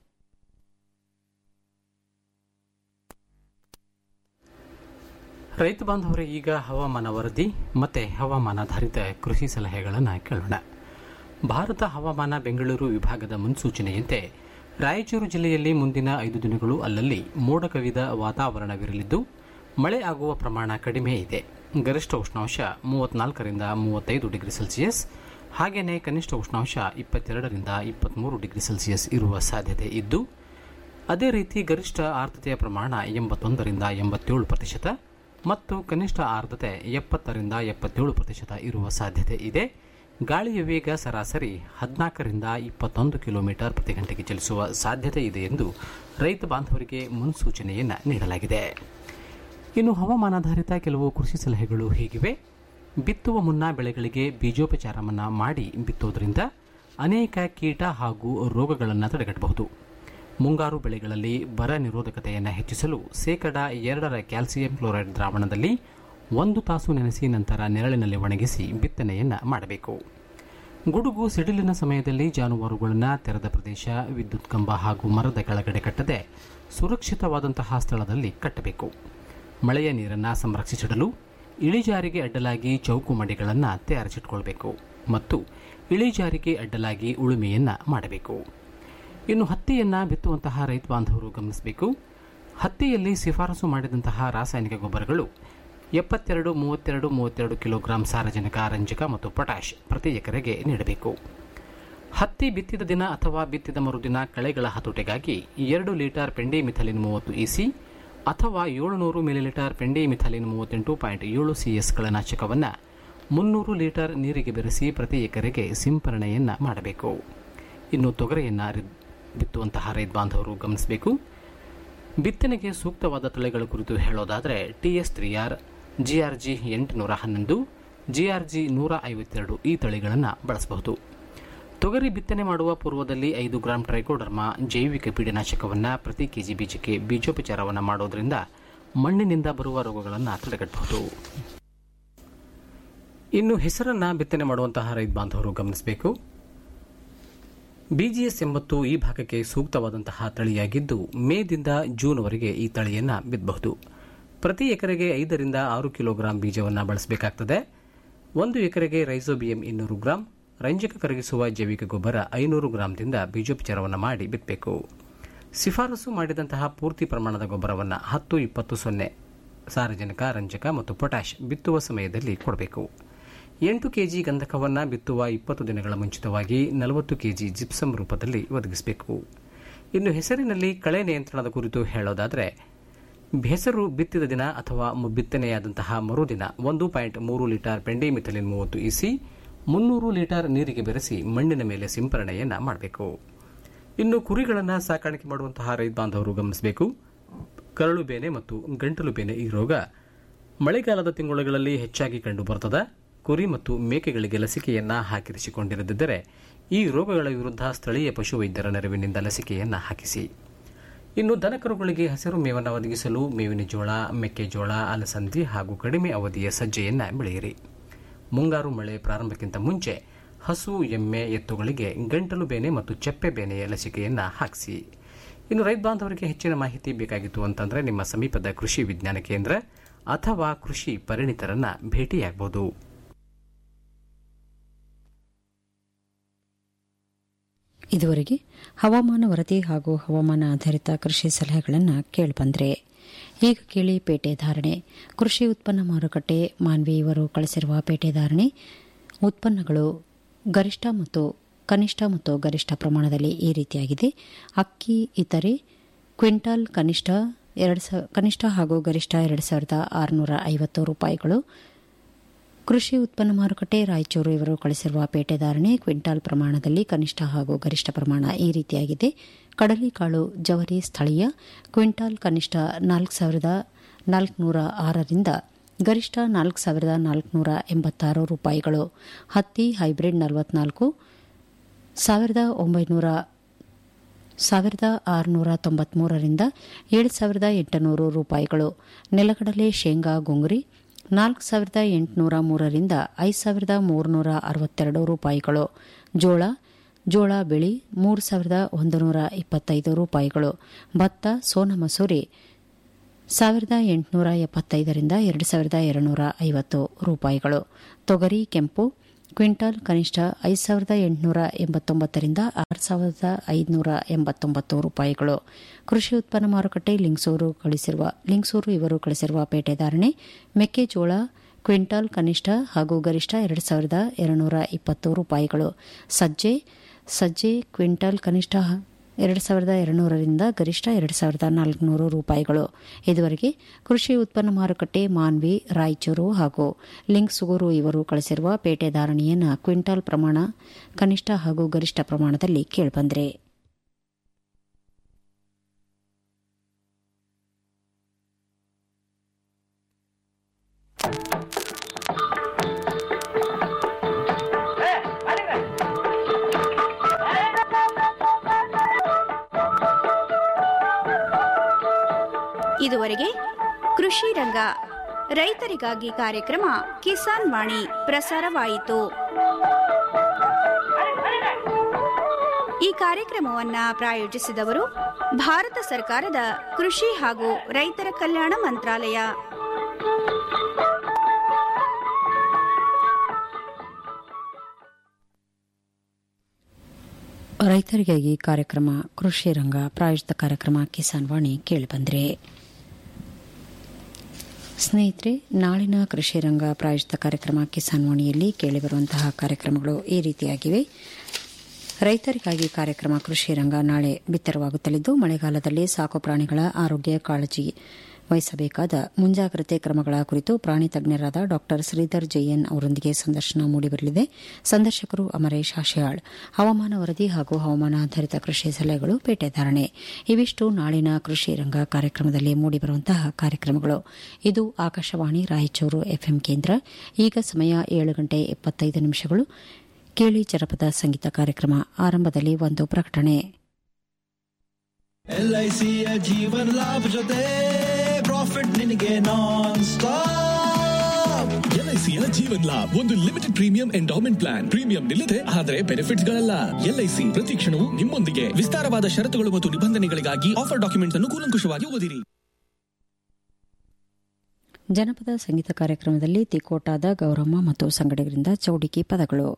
ರೈತ ಬಾಂಧವರೇ ಈಗ ಹವಾಮಾನ ವರದಿ ಮತ್ತೆ ಹವಾಮಾನಾಧಾರಿತ ಕೃಷಿ ಸಲಹೆಗಳನ್ನು ಕೇಳೋಣ ಭಾರತ ಹವಾಮಾನ ಬೆಂಗಳೂರು ವಿಭಾಗದ ಮುನ್ಸೂಚನೆಯಂತೆ ರಾಯಚೂರು ಜಿಲ್ಲೆಯಲ್ಲಿ ಮುಂದಿನ ಐದು ದಿನಗಳು ಅಲ್ಲಲ್ಲಿ ಮೋಡ ಕವಿದ ವಾತಾವರಣವಿರಲಿದ್ದು ಮಳೆ ಆಗುವ ಪ್ರಮಾಣ ಕಡಿಮೆ ಇದೆ ಗರಿಷ್ಠ ಉಷ್ಣಾಂಶ ಮೂವತ್ನಾಲ್ಕರಿಂದ ಮೂವತ್ತೈದು ಡಿಗ್ರಿ ಸೆಲ್ಸಿಯಸ್ ಹಾಗೆಯೇ ಕನಿಷ್ಠ ಉಷ್ಣಾಂಶ ಇಪ್ಪತ್ತೆರಡರಿಂದ ಇಪ್ಪತ್ತ್ಮೂರು ಡಿಗ್ರಿ ಸೆಲ್ಸಿಯಸ್ ಇರುವ ಸಾಧ್ಯತೆ ಇದ್ದು ಅದೇ ರೀತಿ ಗರಿಷ್ಠ ಆರ್ದ್ರತೆಯ ಪ್ರಮಾಣ ಎಂಬತ್ತೊಂದರಿಂದ ಎಂಬತ್ತೇಳು ಪ್ರತಿಶತ ಮತ್ತು ಕನಿಷ್ಠ ಆರ್ದ್ರತೆ ಎಪ್ಪತ್ತರಿಂದ ಎಪ್ಪತ್ತೇಳು ಪ್ರತಿಶತ ಇರುವ ಸಾಧ್ಯತೆ ಇದೆ ಗಾಳಿಯ ವೇಗ ಸರಾಸರಿ ಹದಿನಾಲ್ಕರಿಂದ ಇಪ್ಪತ್ತೊಂದು ಕಿಲೋಮೀಟರ್ ಪ್ರತಿ ಗಂಟೆಗೆ ಚಲಿಸುವ ಸಾಧ್ಯತೆ ಇದೆ ಎಂದು ರೈತ ಬಾಂಧವರಿಗೆ ಮುನ್ಸೂಚನೆಯನ್ನು ನೀಡಲಾಗಿದೆ ಇನ್ನು ಹವಾಮಾನಾಧಾರಿತ ಕೆಲವು ಕೃಷಿ ಸಲಹೆಗಳು ಹೀಗಿವೆ ಬಿತ್ತುವ ಮುನ್ನ ಬೆಳೆಗಳಿಗೆ ಬೀಜೋಪಚಾರವನ್ನು ಮಾಡಿ ಬಿತ್ತುವುದರಿಂದ ಅನೇಕ ಕೀಟ ಹಾಗೂ ರೋಗಗಳನ್ನು ತಡೆಗಟ್ಟಬಹುದು ಮುಂಗಾರು ಬೆಳೆಗಳಲ್ಲಿ ಬರ ನಿರೋಧಕತೆಯನ್ನು ಹೆಚ್ಚಿಸಲು ಶೇಕಡ ಎರಡರ ಕ್ಯಾಲ್ಸಿಯಂ ಕ್ಲೋರೈಡ್ ದ್ರಾವಣದಲ್ಲಿ ಒಂದು ತಾಸು ನೆನೆಸಿ ನಂತರ ನೆರಳಿನಲ್ಲಿ ಒಣಗಿಸಿ ಬಿತ್ತನೆಯನ್ನು ಮಾಡಬೇಕು ಗುಡುಗು ಸಿಡಿಲಿನ ಸಮಯದಲ್ಲಿ ಜಾನುವಾರುಗಳನ್ನು ತೆರೆದ ಪ್ರದೇಶ ವಿದ್ಯುತ್ ಕಂಬ ಹಾಗೂ ಮರದ ಕೆಳಗಡೆ ಕಟ್ಟದೆ ಸುರಕ್ಷಿತವಾದಂತಹ ಸ್ಥಳದಲ್ಲಿ ಕಟ್ಟಬೇಕು ಮಳೆಯ ನೀರನ್ನು ಸಂರಕ್ಷಿಸಿಡಲು ಇಳಿಜಾರಿಗೆ ಅಡ್ಡಲಾಗಿ ಚೌಕು ಮಡಿಗಳನ್ನು ತಯಾರಿಸಿಟ್ಕೊಳ್ಬೇಕು ಮತ್ತು ಇಳಿಜಾರಿಗೆ ಅಡ್ಡಲಾಗಿ ಉಳುಮೆಯನ್ನು ಮಾಡಬೇಕು ಇನ್ನು ಹತ್ತಿಯನ್ನು ಬಿತ್ತುವಂತಹ ರೈತ ಬಾಂಧವರು ಗಮನಿಸಬೇಕು ಹತ್ತಿಯಲ್ಲಿ ಶಿಫಾರಸು ಮಾಡಿದಂತಹ ರಾಸಾಯನಿಕ ಗೊಬ್ಬರಗಳು ಎಪ್ಪತ್ತೆರಡು ಮೂವತ್ತೆರಡು ಮೂವತ್ತೆರಡು ಕಿಲೋಗ್ರಾಂ ಸಾರಜನಕ ರಂಜಕ ಮತ್ತು ಪೊಟ್ಯಾಷ್ ಪ್ರತಿ ಎಕರೆಗೆ ನೀಡಬೇಕು ಹತ್ತಿ ಬಿತ್ತಿದ ದಿನ ಅಥವಾ ಬಿತ್ತಿದ ಮರುದಿನ ಕಳೆಗಳ ಹತೋಟಿಗಾಗಿ ಎರಡು ಲೀಟರ್ ಪೆಂಡಿ ಮಿಥಲಿನ್ ಮೂವತ್ತು ಇಸಿ ಅಥವಾ ಏಳುನೂರು ಮಿಲಿಲೀಟರ್ ಪೆಂಡಿ ಮಿಥಲಿನ್ ಮೂವತ್ತೆಂಟು ಪಾಯಿಂಟ್ ಏಳು ಸಿಎಸ್ ಕಳೆನಾಶಕವನ್ನು ಮುನ್ನೂರು ಲೀಟರ್ ನೀರಿಗೆ ಬೆರೆಸಿ ಪ್ರತಿ ಎಕರೆಗೆ ಸಿಂಪರಣೆಯನ್ನು ಮಾಡಬೇಕು ಇನ್ನು ತೊಗರೆಯನ್ನು ರಿ- ಬಿತ್ತುವಂತಹ ರೈತ ಬಾಂಧವರು ಗಮನಿಸಬೇಕು ಬಿತ್ತನೆಗೆ ಸೂಕ್ತವಾದ ತಳಿಗಳ ಕುರಿತು ಹೇಳೋದಾದರೆ ಟಿಎಸ್ ತ್ರೀ ಆರ್ ಜಿಆರ್ಜಿ ಎಂಟುನೂರ ಹನ್ನೊಂದು ಜಿಆರ್ಜಿ ನೂರ ಐವತ್ತೆರಡು ಈ ತಳಿಗಳನ್ನು ಬಳಸಬಹುದು ತೊಗರಿ ಬಿತ್ತನೆ ಮಾಡುವ ಪೂರ್ವದಲ್ಲಿ ಐದು ಗ್ರಾಂ ಟ್ರೈಕೋಡರ್ಮಾ ಜೈವಿಕ ಪೀಡನಾಶಕವನ್ನು ಪ್ರತಿ ಕೆಜಿ ಬೀಜಕ್ಕೆ ಬೀಜೋಪಚಾರವನ್ನು ಮಾಡೋದರಿಂದ ಮಣ್ಣಿನಿಂದ ಬರುವ ರೋಗಗಳನ್ನು ತಡೆಗಟ್ಟಬಹುದು ಇನ್ನು ಹೆಸರನ್ನ ಬಿತ್ತನೆ ಮಾಡುವಂತಹ ರೈತ ಬಾಂಧವರು ಗಮನಿಸಬೇಕು ಬಿಜಿಎಸ್ ಎಂಬತ್ತು ಈ ಭಾಗಕ್ಕೆ ಸೂಕ್ತವಾದಂತಹ ತಳಿಯಾಗಿದ್ದು ಮೇದಿಂದ ಜೂನ್ವರೆಗೆ ಈ ತಳಿಯನ್ನು ಬಿತ್ತಬಹುದು ಪ್ರತಿ ಎಕರೆಗೆ ಐದರಿಂದ ಆರು ಕಿಲೋಗ್ರಾಂ ಬೀಜವನ್ನು ಬಳಸಬೇಕಾಗ್ತದೆ ಒಂದು ಎಕರೆಗೆ ರೈಸೋಬಿಯಂ ಇನ್ನೂರು ಗ್ರಾಂ ರಂಜಕ ಕರಗಿಸುವ ಜೈವಿಕ ಗೊಬ್ಬರ ಐನೂರು ಗ್ರಾಂದಿಂದ ಬೀಜೋಪಚಾರವನ್ನು ಮಾಡಿ ಬಿತ್ತಬೇಕು ಶಿಫಾರಸು ಮಾಡಿದಂತಹ ಪೂರ್ತಿ ಪ್ರಮಾಣದ ಗೊಬ್ಬರವನ್ನು ಹತ್ತು ಇಪ್ಪತ್ತು ಸೊನ್ನೆ ಸಾರಜನಕ ರಂಜಕ ಮತ್ತು ಪೊಟ್ಯಾಷ್ ಬಿತ್ತುವ ಸಮಯದಲ್ಲಿ ಕೊಡಬೇಕು ಎಂಟು ಕೆಜಿ ಗಂಧಕವನ್ನು ಬಿತ್ತುವ ಇಪ್ಪತ್ತು ದಿನಗಳ ಮುಂಚಿತವಾಗಿ ನಲವತ್ತು ಕೆಜಿ ಜಿಪ್ಸಮ್ ರೂಪದಲ್ಲಿ ಒದಗಿಸಬೇಕು ಇನ್ನು ಹೆಸರಿನಲ್ಲಿ ಕಳೆ ನಿಯಂತ್ರಣದ ಕುರಿತು ಹೇಳೋದಾದರೆ ಹೆಸರು ಬಿತ್ತಿದ ದಿನ ಅಥವಾ ಮು- ಬಿತ್ತನೆಯಾದಂತಹ ಮರುದಿನ ಒಂದು ಪಾಯಿಂಟ್ ಮೂರು ಲೀಟರ್ ಪೆಂಡಿಮಿಥಲಿನ್ ಮೂವತ್ತು ಇಸಿ ಮುನ್ನೂರು ಲೀಟರ್ ನೀರಿಗೆ ಬೆರೆಸಿ ಮಣ್ಣಿನ ಮೇಲೆ ಸಿಂಪರಣೆಯನ್ನು ಮಾಡಬೇಕು ಇನ್ನು ಕುರಿಗಳನ್ನು ಸಾಕಾಣಿಕೆ ಮಾಡುವಂತಹ ರೈತ ಬಾಂಧವರು ಗಮನಿಸಬೇಕು ಕರಳು ಬೇನೆ ಮತ್ತು ಗಂಟಲು ಬೇನೆ ಈ ರೋಗ ಮಳೆಗಾಲದ ತಿಂಗಳುಗಳಲ್ಲಿ ಹೆಚ್ಚಾಗಿ ಕಂಡುಬರುತ್ತದೆ ಕುರಿ ಮತ್ತು ಮೇಕೆಗಳಿಗೆ ಲಸಿಕೆಯನ್ನ ಹಾಕಿರಿಸಿಕೊಂಡಿರದಿದ್ದರೆ ಈ ರೋಗಗಳ ವಿರುದ್ಧ ಸ್ಥಳೀಯ ಪಶುವೈದ್ಯರ ನೆರವಿನಿಂದ ಲಸಿಕೆಯನ್ನ ಹಾಕಿಸಿ ಇನ್ನು ದನಕರುಗಳಿಗೆ ಹಸಿರು ಮೇವನ್ನು ಒದಗಿಸಲು ಮೇವಿನ ಜೋಳ ಮೆಕ್ಕೆಜೋಳ ಅಲಸಂದಿ ಹಾಗೂ ಕಡಿಮೆ ಅವಧಿಯ ಸಜ್ಜೆಯನ್ನ ಬೆಳೆಯಿರಿ ಮುಂಗಾರು ಮಳೆ ಪ್ರಾರಂಭಕ್ಕಿಂತ ಮುಂಚೆ ಹಸು ಎಮ್ಮೆ ಎತ್ತುಗಳಿಗೆ ಗಂಟಲು ಬೇನೆ ಮತ್ತು ಚೆಪ್ಪೆ ಬೇನೆಯ ಲಸಿಕೆಯನ್ನ ಹಾಕಿಸಿ ಇನ್ನು ರೈತ ಬಾಂಧವರಿಗೆ ಹೆಚ್ಚಿನ ಮಾಹಿತಿ ಬೇಕಾಗಿತ್ತು ಅಂತಂದ್ರೆ ನಿಮ್ಮ ಸಮೀಪದ ಕೃಷಿ ವಿಜ್ಞಾನ ಕೇಂದ್ರ ಅಥವಾ ಕೃಷಿ ಪರಿಣಿತರನ್ನ ಭೇಟಿಯಾಗಬಹುದು ಇದುವರೆಗೆ ಹವಾಮಾನ ವರದಿ ಹಾಗೂ ಹವಾಮಾನ ಆಧಾರಿತ ಕೃಷಿ ಸಲಹೆಗಳನ್ನು ಕೇಳಿಬಂದ್ರೆ ಈಗ ಕೇಳಿ ಪೇಟೆ ಧಾರಣೆ ಕೃಷಿ ಉತ್ಪನ್ನ ಮಾರುಕಟ್ಟೆ ಮಾನ್ವಿ ಇವರು ಕಳಿಸಿರುವ ಪೇಟೆ ಧಾರಣೆ ಉತ್ಪನ್ನಗಳು ಗರಿಷ್ಠ ಮತ್ತು ಕನಿಷ್ಠ ಮತ್ತು ಗರಿಷ್ಠ ಪ್ರಮಾಣದಲ್ಲಿ ಈ ರೀತಿಯಾಗಿದೆ ಅಕ್ಕಿ ಇತರೆ ಕ್ವಿಂಟಾಲ್ ಕನಿಷ್ಠ ಎರಡು ಸಾ ಕನಿಷ್ಠ ಹಾಗೂ ಗರಿಷ್ಠ ಎರಡು ಸಾವಿರದ ಆರುನೂರ ಐವತ್ತು ರೂಪಾಯಿಗಳು ಕೃಷಿ ಉತ್ಪನ್ನ ಮಾರುಕಟ್ಟೆ ರಾಯಚೂರು ಇವರು ಕಳಿಸಿರುವ ಪೇಟೆ ಧಾರಣೆ ಕ್ವಿಂಟಾಲ್ ಪ್ರಮಾಣದಲ್ಲಿ ಕನಿಷ್ಠ ಹಾಗೂ ಗರಿಷ್ಠ ಪ್ರಮಾಣ ಈ ರೀತಿಯಾಗಿದೆ ಕಡಲೆಕಾಳು ಜವರಿ ಸ್ಥಳೀಯ ಕ್ವಿಂಟಾಲ್ ಕನಿಷ್ಠ ನಾಲ್ಕು ಸಾವಿರದ ನಾಲ್ಕುನೂರ ಆರರಿಂದ ಗರಿಷ್ಠ ನಾಲ್ಕು ಸಾವಿರದ ನಾಲ್ಕುನೂರ ಎಂಬತ್ತಾರು ರೂಪಾಯಿಗಳು ಹತ್ತಿ ಹೈಬ್ರಿಡ್ ನಲವತ್ನಾಲ್ಕು ಸಾವಿರದ ಒಂಬೈನೂರ ಸಾವಿರದ ಆರುನೂರ ತೊಂಬತ್ಮೂರರಿಂದ ಏಳು ಸಾವಿರದ ಎಂಟುನೂರು ರೂಪಾಯಿಗಳು ನೆಲಗಡಲೆ ಶೇಂಗಾ ಗುಂಗುರಿ ನಾಲ್ಕು ಸಾವಿರದ ಎಂಟುನೂರ ಮೂರರಿಂದ ಐದು ಸಾವಿರದ ಮೂರುನೂರ ಅರವತ್ತೆರಡು ರೂಪಾಯಿಗಳು ಜೋಳ ಜೋಳ ಬೆಳಿ ಮೂರು ಸಾವಿರದ ಒಂದು ನೂರ ಇಪ್ಪತ್ತೈದು ರೂಪಾಯಿಗಳು ಭತ್ತ ಸೋನ ಮಸೂರಿ ಸಾವಿರದ ಎಂಟುನೂರ ಎಪ್ಪತ್ತೈದರಿಂದ ಎರಡು ಸಾವಿರದ ಎರಡುನೂರ ಐವತ್ತು ರೂಪಾಯಿಗಳು ತೊಗರಿ ಕೆಂಪು ಕ್ವಿಂಟಾಲ್ ಕನಿಷ್ಠ ಐದು ಸಾವಿರದ ಎಂಟುನೂರ ಎಂಬತ್ತೊಂಬತ್ತರಿಂದ ಆರು ಸಾವಿರದ ಐದುನೂರ ಎಂಬತ್ತೊಂಬತ್ತು ರೂಪಾಯಿಗಳು ಕೃಷಿ ಉತ್ಪನ್ನ ಮಾರುಕಟ್ಟೆ ಲಿಂಗ್ಸೂರು ಕಳಿಸಿರುವ ಲಿಂಗ್ಸೂರು ಇವರು ಕಳಿಸಿರುವ ಪೇಟೆ ಧಾರಣೆ ಮೆಕ್ಕೆಜೋಳ ಕ್ವಿಂಟಾಲ್ ಕನಿಷ್ಠ ಹಾಗೂ ಗರಿಷ್ಠ ಎರಡು ಸಾವಿರದ ಎರಡುನೂರ ಇಪ್ಪತ್ತು ರೂಪಾಯಿಗಳು ಸಜ್ಜೆ ಸಜ್ಜೆ ಕ್ವಿಂಟಾಲ್ ಕನಿಷ್ಠ ಎರಡು ಸಾವಿರದ ಎರಡುನೂರರಿಂದ ಗರಿಷ್ಠ ಎರಡು ಸಾವಿರದ ನಾಲ್ಕುನೂರು ರೂಪಾಯಿಗಳು ಇದುವರೆಗೆ ಕೃಷಿ ಉತ್ಪನ್ನ ಮಾರುಕಟ್ಟೆ ಮಾನ್ವಿ ರಾಯಚೂರು ಹಾಗೂ ಲಿಂಗ್ಸುಗೂರು ಇವರು ಕಳಿಸಿರುವ ಪೇಟೆ ಧಾರಣೆಯನ್ನು ಕ್ವಿಂಟಾಲ್ ಪ್ರಮಾಣ ಕನಿಷ್ಠ ಹಾಗೂ ಗರಿಷ್ಠ ಪ್ರಮಾಣದಲ್ಲಿ ಕೇಳಿಬಂದ್ರೆ ಇದುವರೆಗೆ ಕೃಷಿ ರಂಗ ರೈತರಿಗಾಗಿ ಕಾರ್ಯಕ್ರಮ ಕಿಸಾನ್ ವಾಣಿ ಪ್ರಸಾರವಾಯಿತು ಈ ಕಾರ್ಯಕ್ರಮವನ್ನ ಪ್ರಾಯೋಜಿಸಿದವರು ಭಾರತ ಸರ್ಕಾರದ ಕೃಷಿ ಹಾಗೂ ರೈತರ ಕಲ್ಯಾಣ ಮಂತ್ರಾಲಯ ರೈತರಿಗಾಗಿ ಕಾರ್ಯಕ್ರಮ ಕೃಷಿ ರಂಗ ಪ್ರಾಯೋಜಿತ ಕಾರ್ಯಕ್ರಮ ಕಿಸಾನ್ ವಾಣಿ ಕೇಳಿಬಂದ್ರೆ ಸ್ನೇಹಿತರೆ ನಾಳಿನ ಕೃಷಿ ರಂಗ ಪ್ರಾಯೋಜಿತ ಕಾರ್ಯಕ್ರಮ ಕಿಸಾನ್ ವಾಣಿಯಲ್ಲಿ ಕೇಳಿಬರುವಂತಹ ಕಾರ್ಯಕ್ರಮಗಳು ಈ ರೀತಿಯಾಗಿವೆ ರೈತರಿಗಾಗಿ ಕಾರ್ಯಕ್ರಮ ಕೃಷಿ ರಂಗ ನಾಳೆ ಬಿತ್ತರವಾಗುತ್ತಲಿದ್ದು ಮಳೆಗಾಲದಲ್ಲಿ ಸಾಕು ಪ್ರಾಣಿಗಳ ಆರೋಗ್ಯ ಕಾಳಜಿ ವಹಿಸಬೇಕಾದ ಮುಂಜಾಗ್ರತೆ ಕ್ರಮಗಳ ಕುರಿತು ಪ್ರಾಣಿ ತಜ್ಞರಾದ ಡಾ ಶ್ರೀಧರ್ ಜೈಎನ್ ಅವರೊಂದಿಗೆ ಸಂದರ್ಶನ ಮೂಡಿಬರಲಿದೆ ಸಂದರ್ಶಕರು ಅಮರೇಶ್ ಆಶಯಾಳ್ ಹವಾಮಾನ ವರದಿ ಹಾಗೂ ಹವಾಮಾನಾಧಾರಿತ ಕೃಷಿ ಸಲಹೆಗಳು ಪೇಟೆಧಾರಣೆ ಇವಿಷ್ಟು ನಾಳಿನ ಕೃಷಿ ರಂಗ ಕಾರ್ಯಕ್ರಮದಲ್ಲಿ ಮೂಡಿಬರುವಂತಹ ಕಾರ್ಯಕ್ರಮಗಳು ಇದು ಆಕಾಶವಾಣಿ ರಾಯಚೂರು ಎಫ್ಎಂ ಕೇಂದ್ರ ಈಗ ಸಮಯ ಏಳು ಗಂಟೆ ಇಪ್ಪತ್ತೈದು ನಿಮಿಷಗಳು ಕೇಳಿ ಜನಪದ ಸಂಗೀತ ಕಾರ್ಯಕ್ರಮ ಆರಂಭದಲ್ಲಿ ಒಂದು ಪ್ರಕಟಣೆ ಎಲ್ಐಸಿಯ ಜೀವನ ಲಾಭ ಜೊತೆ ಪ್ರಾಫಿಟ್ ನಿನಗೆ ನಾನ್ ಸ್ಟಾಪ್ ಎಲ್ಐಸಿಯ ಜೀವನ್ ಲಾಭ್ ಒಂದು limited premium endowment plan premium ನಿಲ್ಲದೆ ಆದರೆ ಬೆನಿಫಿಟ್ಸ್ ಗಳಲ್ಲ ಎಲ್ಐಸಿ ಪ್ರತಿ ಕ್ಷಣವೂ ನಿಮ್ಮೊಂದಿಗೆ ವಿಸ್ತಾರವಾದ ಷರತ್ತುಗಳು ಮತ್ತು ನಿಬಂಧನೆಗಳಿಗಾಗಿ ಆಫರ್ ಡಾಕ್ಯುಮೆಂಟ್ಸ್ ಅನ್ನು ಕೂಲಂಕುಷವಾಗಿ ಓದಿರಿ ಜನಪದ ಸಂಗೀತ ಕಾರ್ಯಕ್ರಮದಲ್ಲಿ ತಿಕೋಟಾದ ಗೌರಮ್ಮ ಮತ್ತು ಸಂಗಡಿಗರಿಂದ ಚೌಡಿಕಿ ಪದಗಳು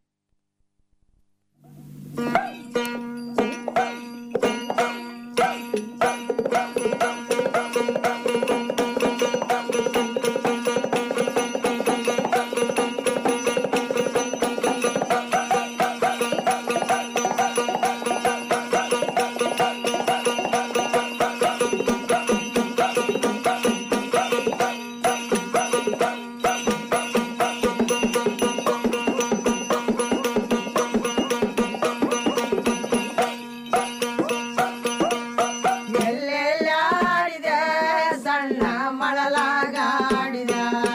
ಎಲ್ಲೆಲ್ಲಾಡಿದ ಸಣ್ಣ ಮಳಲಾಗಾಡಿದ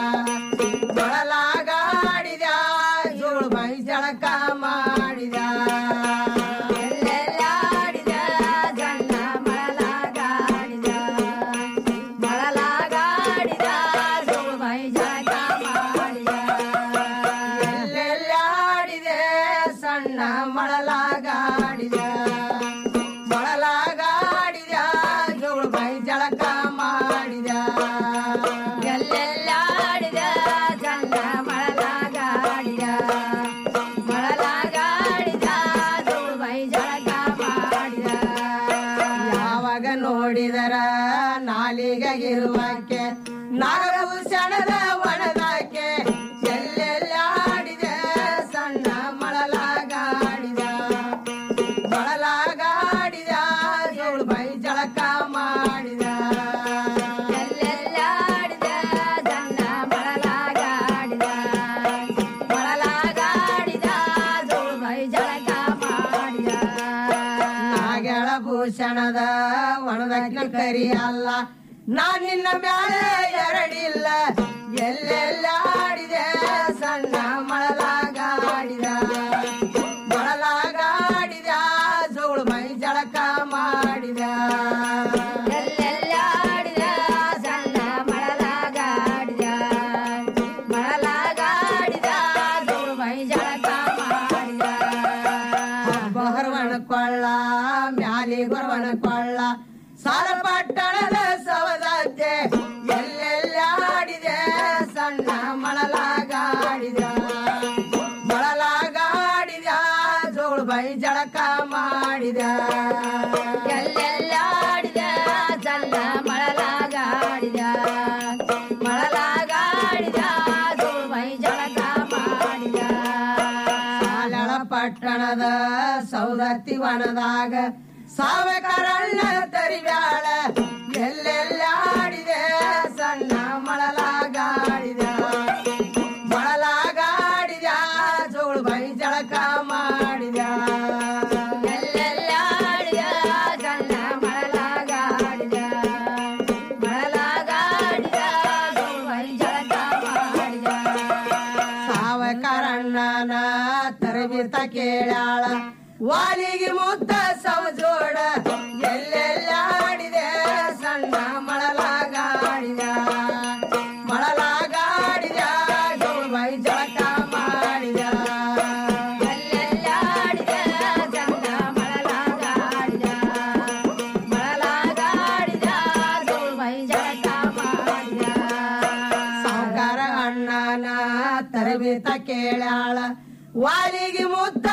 ಮಳಲಾಗಾಡಿದ ಜೋಳು ಮೈ ಜಳಕ ಮಾಡಿದ ಎಲ್ಲೆಲ್ಲಾಡಿದ ಸಣ್ಣ ಮಳಲಾಗಾಡಿದ ಮಳಲಾಗಾಡಿದ ಜೋಳು ಮೈ ಜಳಕ ಮಾಡಿದ ಎಲ್ಲೆಲ್ಲಾಡಿದೆ ಸಣ್ಣ ಮಳಲಾಗಾಡಿದ ಮೊಳಲಾಗಾಡಿದ ಜೋಳು ಮೈ ಜಳಕ ಮಾಡಿದ ಎಲ್ಲೆಲ್ಲಾಡಿದ ಚಂದ ಮೊಳಲಾಗಾಡಿದ ಮೊಳಲಾಗಾಡಿದ ಜೋಳು ಮೈ ಜಳಕ ಮಾಡಿದ ಯಾವಾಗ ನೋಡಿದರ ನಾಲಿಗೆಗಿರುವಕ್ಕೆ ನಾಗಭೂಷಣದ ಒಣದಾಕೆ ಎಲ್ಲೆಲ್ಲಾಡಿದ ಸಣ್ಣ ಮೊಳಲಾಗಾಡಿದ ಮೊಳಲಾಗಾಡಿದ ಜೋಳು ಮೈ ಜಳಕ ಮಾಡಿದ ಎಲ್ಲೆಲ್ಲಾಡಿದ ಜನ್ನ ಮೊಳಲಾಗಾಡಿದ ಮೊಳಲಾಗಾಡಿದ ಜೋಳು ಮೈ ಜಳಕ ಮಾಡಿದ ನಾಗೆಳ ಭೂಷಣದ ಒಣದಕ್ಕೆ ಕರಿ ಅಲ್ಲ ನಾ ನಿನ್ನ ಮ್ಯಾಲೆ ಎರಡಿಲ್ಲ ಎಲ್ಲೆಲ್ಲಾಡಿದೆ ಸಣ್ಣ ಮೊಳಲಾಗಾಡಿದ ಮೊಳಲಾಗಾಡಿದ ಜೋಳು ಮೈ ಜಳಕ ಮಾಡಿದ ಎಲ್ಲೆಲ್ಲಾಡಿದ ಸಣ್ಣ ಮೊಳಲಾಗಾಡಿದ ಮೊಳಲಾಗಾಡಿದ ಜೋಳು ಮೈ ಜಳಕ ಮಾಡಿದ ಬಹರ್ವಣ ಕೊಳ್ಳ ಮ್ಯಾಲಿ ಗುರವಣ ಕೊಳ್ಳ ಸಾಲ ಪಟ್ಟಣದ ಸವದತ್ತೆ ಎಲ್ಲೆಲ್ಲಾಡಿದೆ ಸಣ್ಣ ಮೊಳಲಾಗಾಡಿದ ಮೊಳಲಾಗಾಡಿದ ಜೋಳು ಬೈ ಜಳಕ ಮಾಡಿದ ಎಲ್ಲೆಲ್ಲಾಡಿದ ಸಣ್ಣ ಮೊಳಲಾಗಾಡಿದ ಮೊಳಲಾಗಾಡಿದ ಜೋಳು ಬೈ ಜಳಕ ಮಾಡಿದ ಸಾಲಳ ಪಟ್ಟಣದ ಸೌದತ್ತಿ ವನದಾಗ ಸಾವಕರಣ್ಣ ತರಿಬ್ಯಾಳ ಎಲ್ಲೆಲ್ಲಾಡಿದೆ ಸಣ್ಣ ಮೊಳಲಾಗಾಡಿದ ಮೊಳಲಾಗಾಡಿದ ಜೋಳು ಬೈ ಜಳಕ ಮಾಡಿದ ಎಲ್ಲೆಲ್ಲಾಡಿದ ಸಣ್ಣ ಮೊಳಲಾಗಾಡಿದ ಮೊಳಲಾಗಾಡಿದ ಜೋಳು ಬೈ ಜಳಕ ಮಾಡಿದ ಸಾವಕರಣ್ಣನ ತರಬಿತ ಕೇಳಾಳ ವಾಲಿಗೆ ಮುತ್ತ ಸವಜೋಡ ಎಲ್ಲೆಲ್ಲಾಡಿದೆ ಸಣ್ಣ ಮೊಳಲಾಗಾಡಿದ ಮೊಳಲಾಗಾಡಿದ ಜೋಳು ಬೈ ಜಳಕ ಮಾಡಿದ ಎಲ್ಲೆಲ್ಲಾಡಿದ ಸಣ್ಣ ಮೊಳಲಾಗಾಡಿದ ಮೊಳಲಾಗಾಡಿದ ಜೋಳು ಬೈ ಜಳಕ ಮಾಡಿದ ಸಾವುಕಾರ ಅಣ್ಣನ ತರಬೇತ ಕೇಳಾಳ ವಾಲಿಗೆ ಮುತ್ತ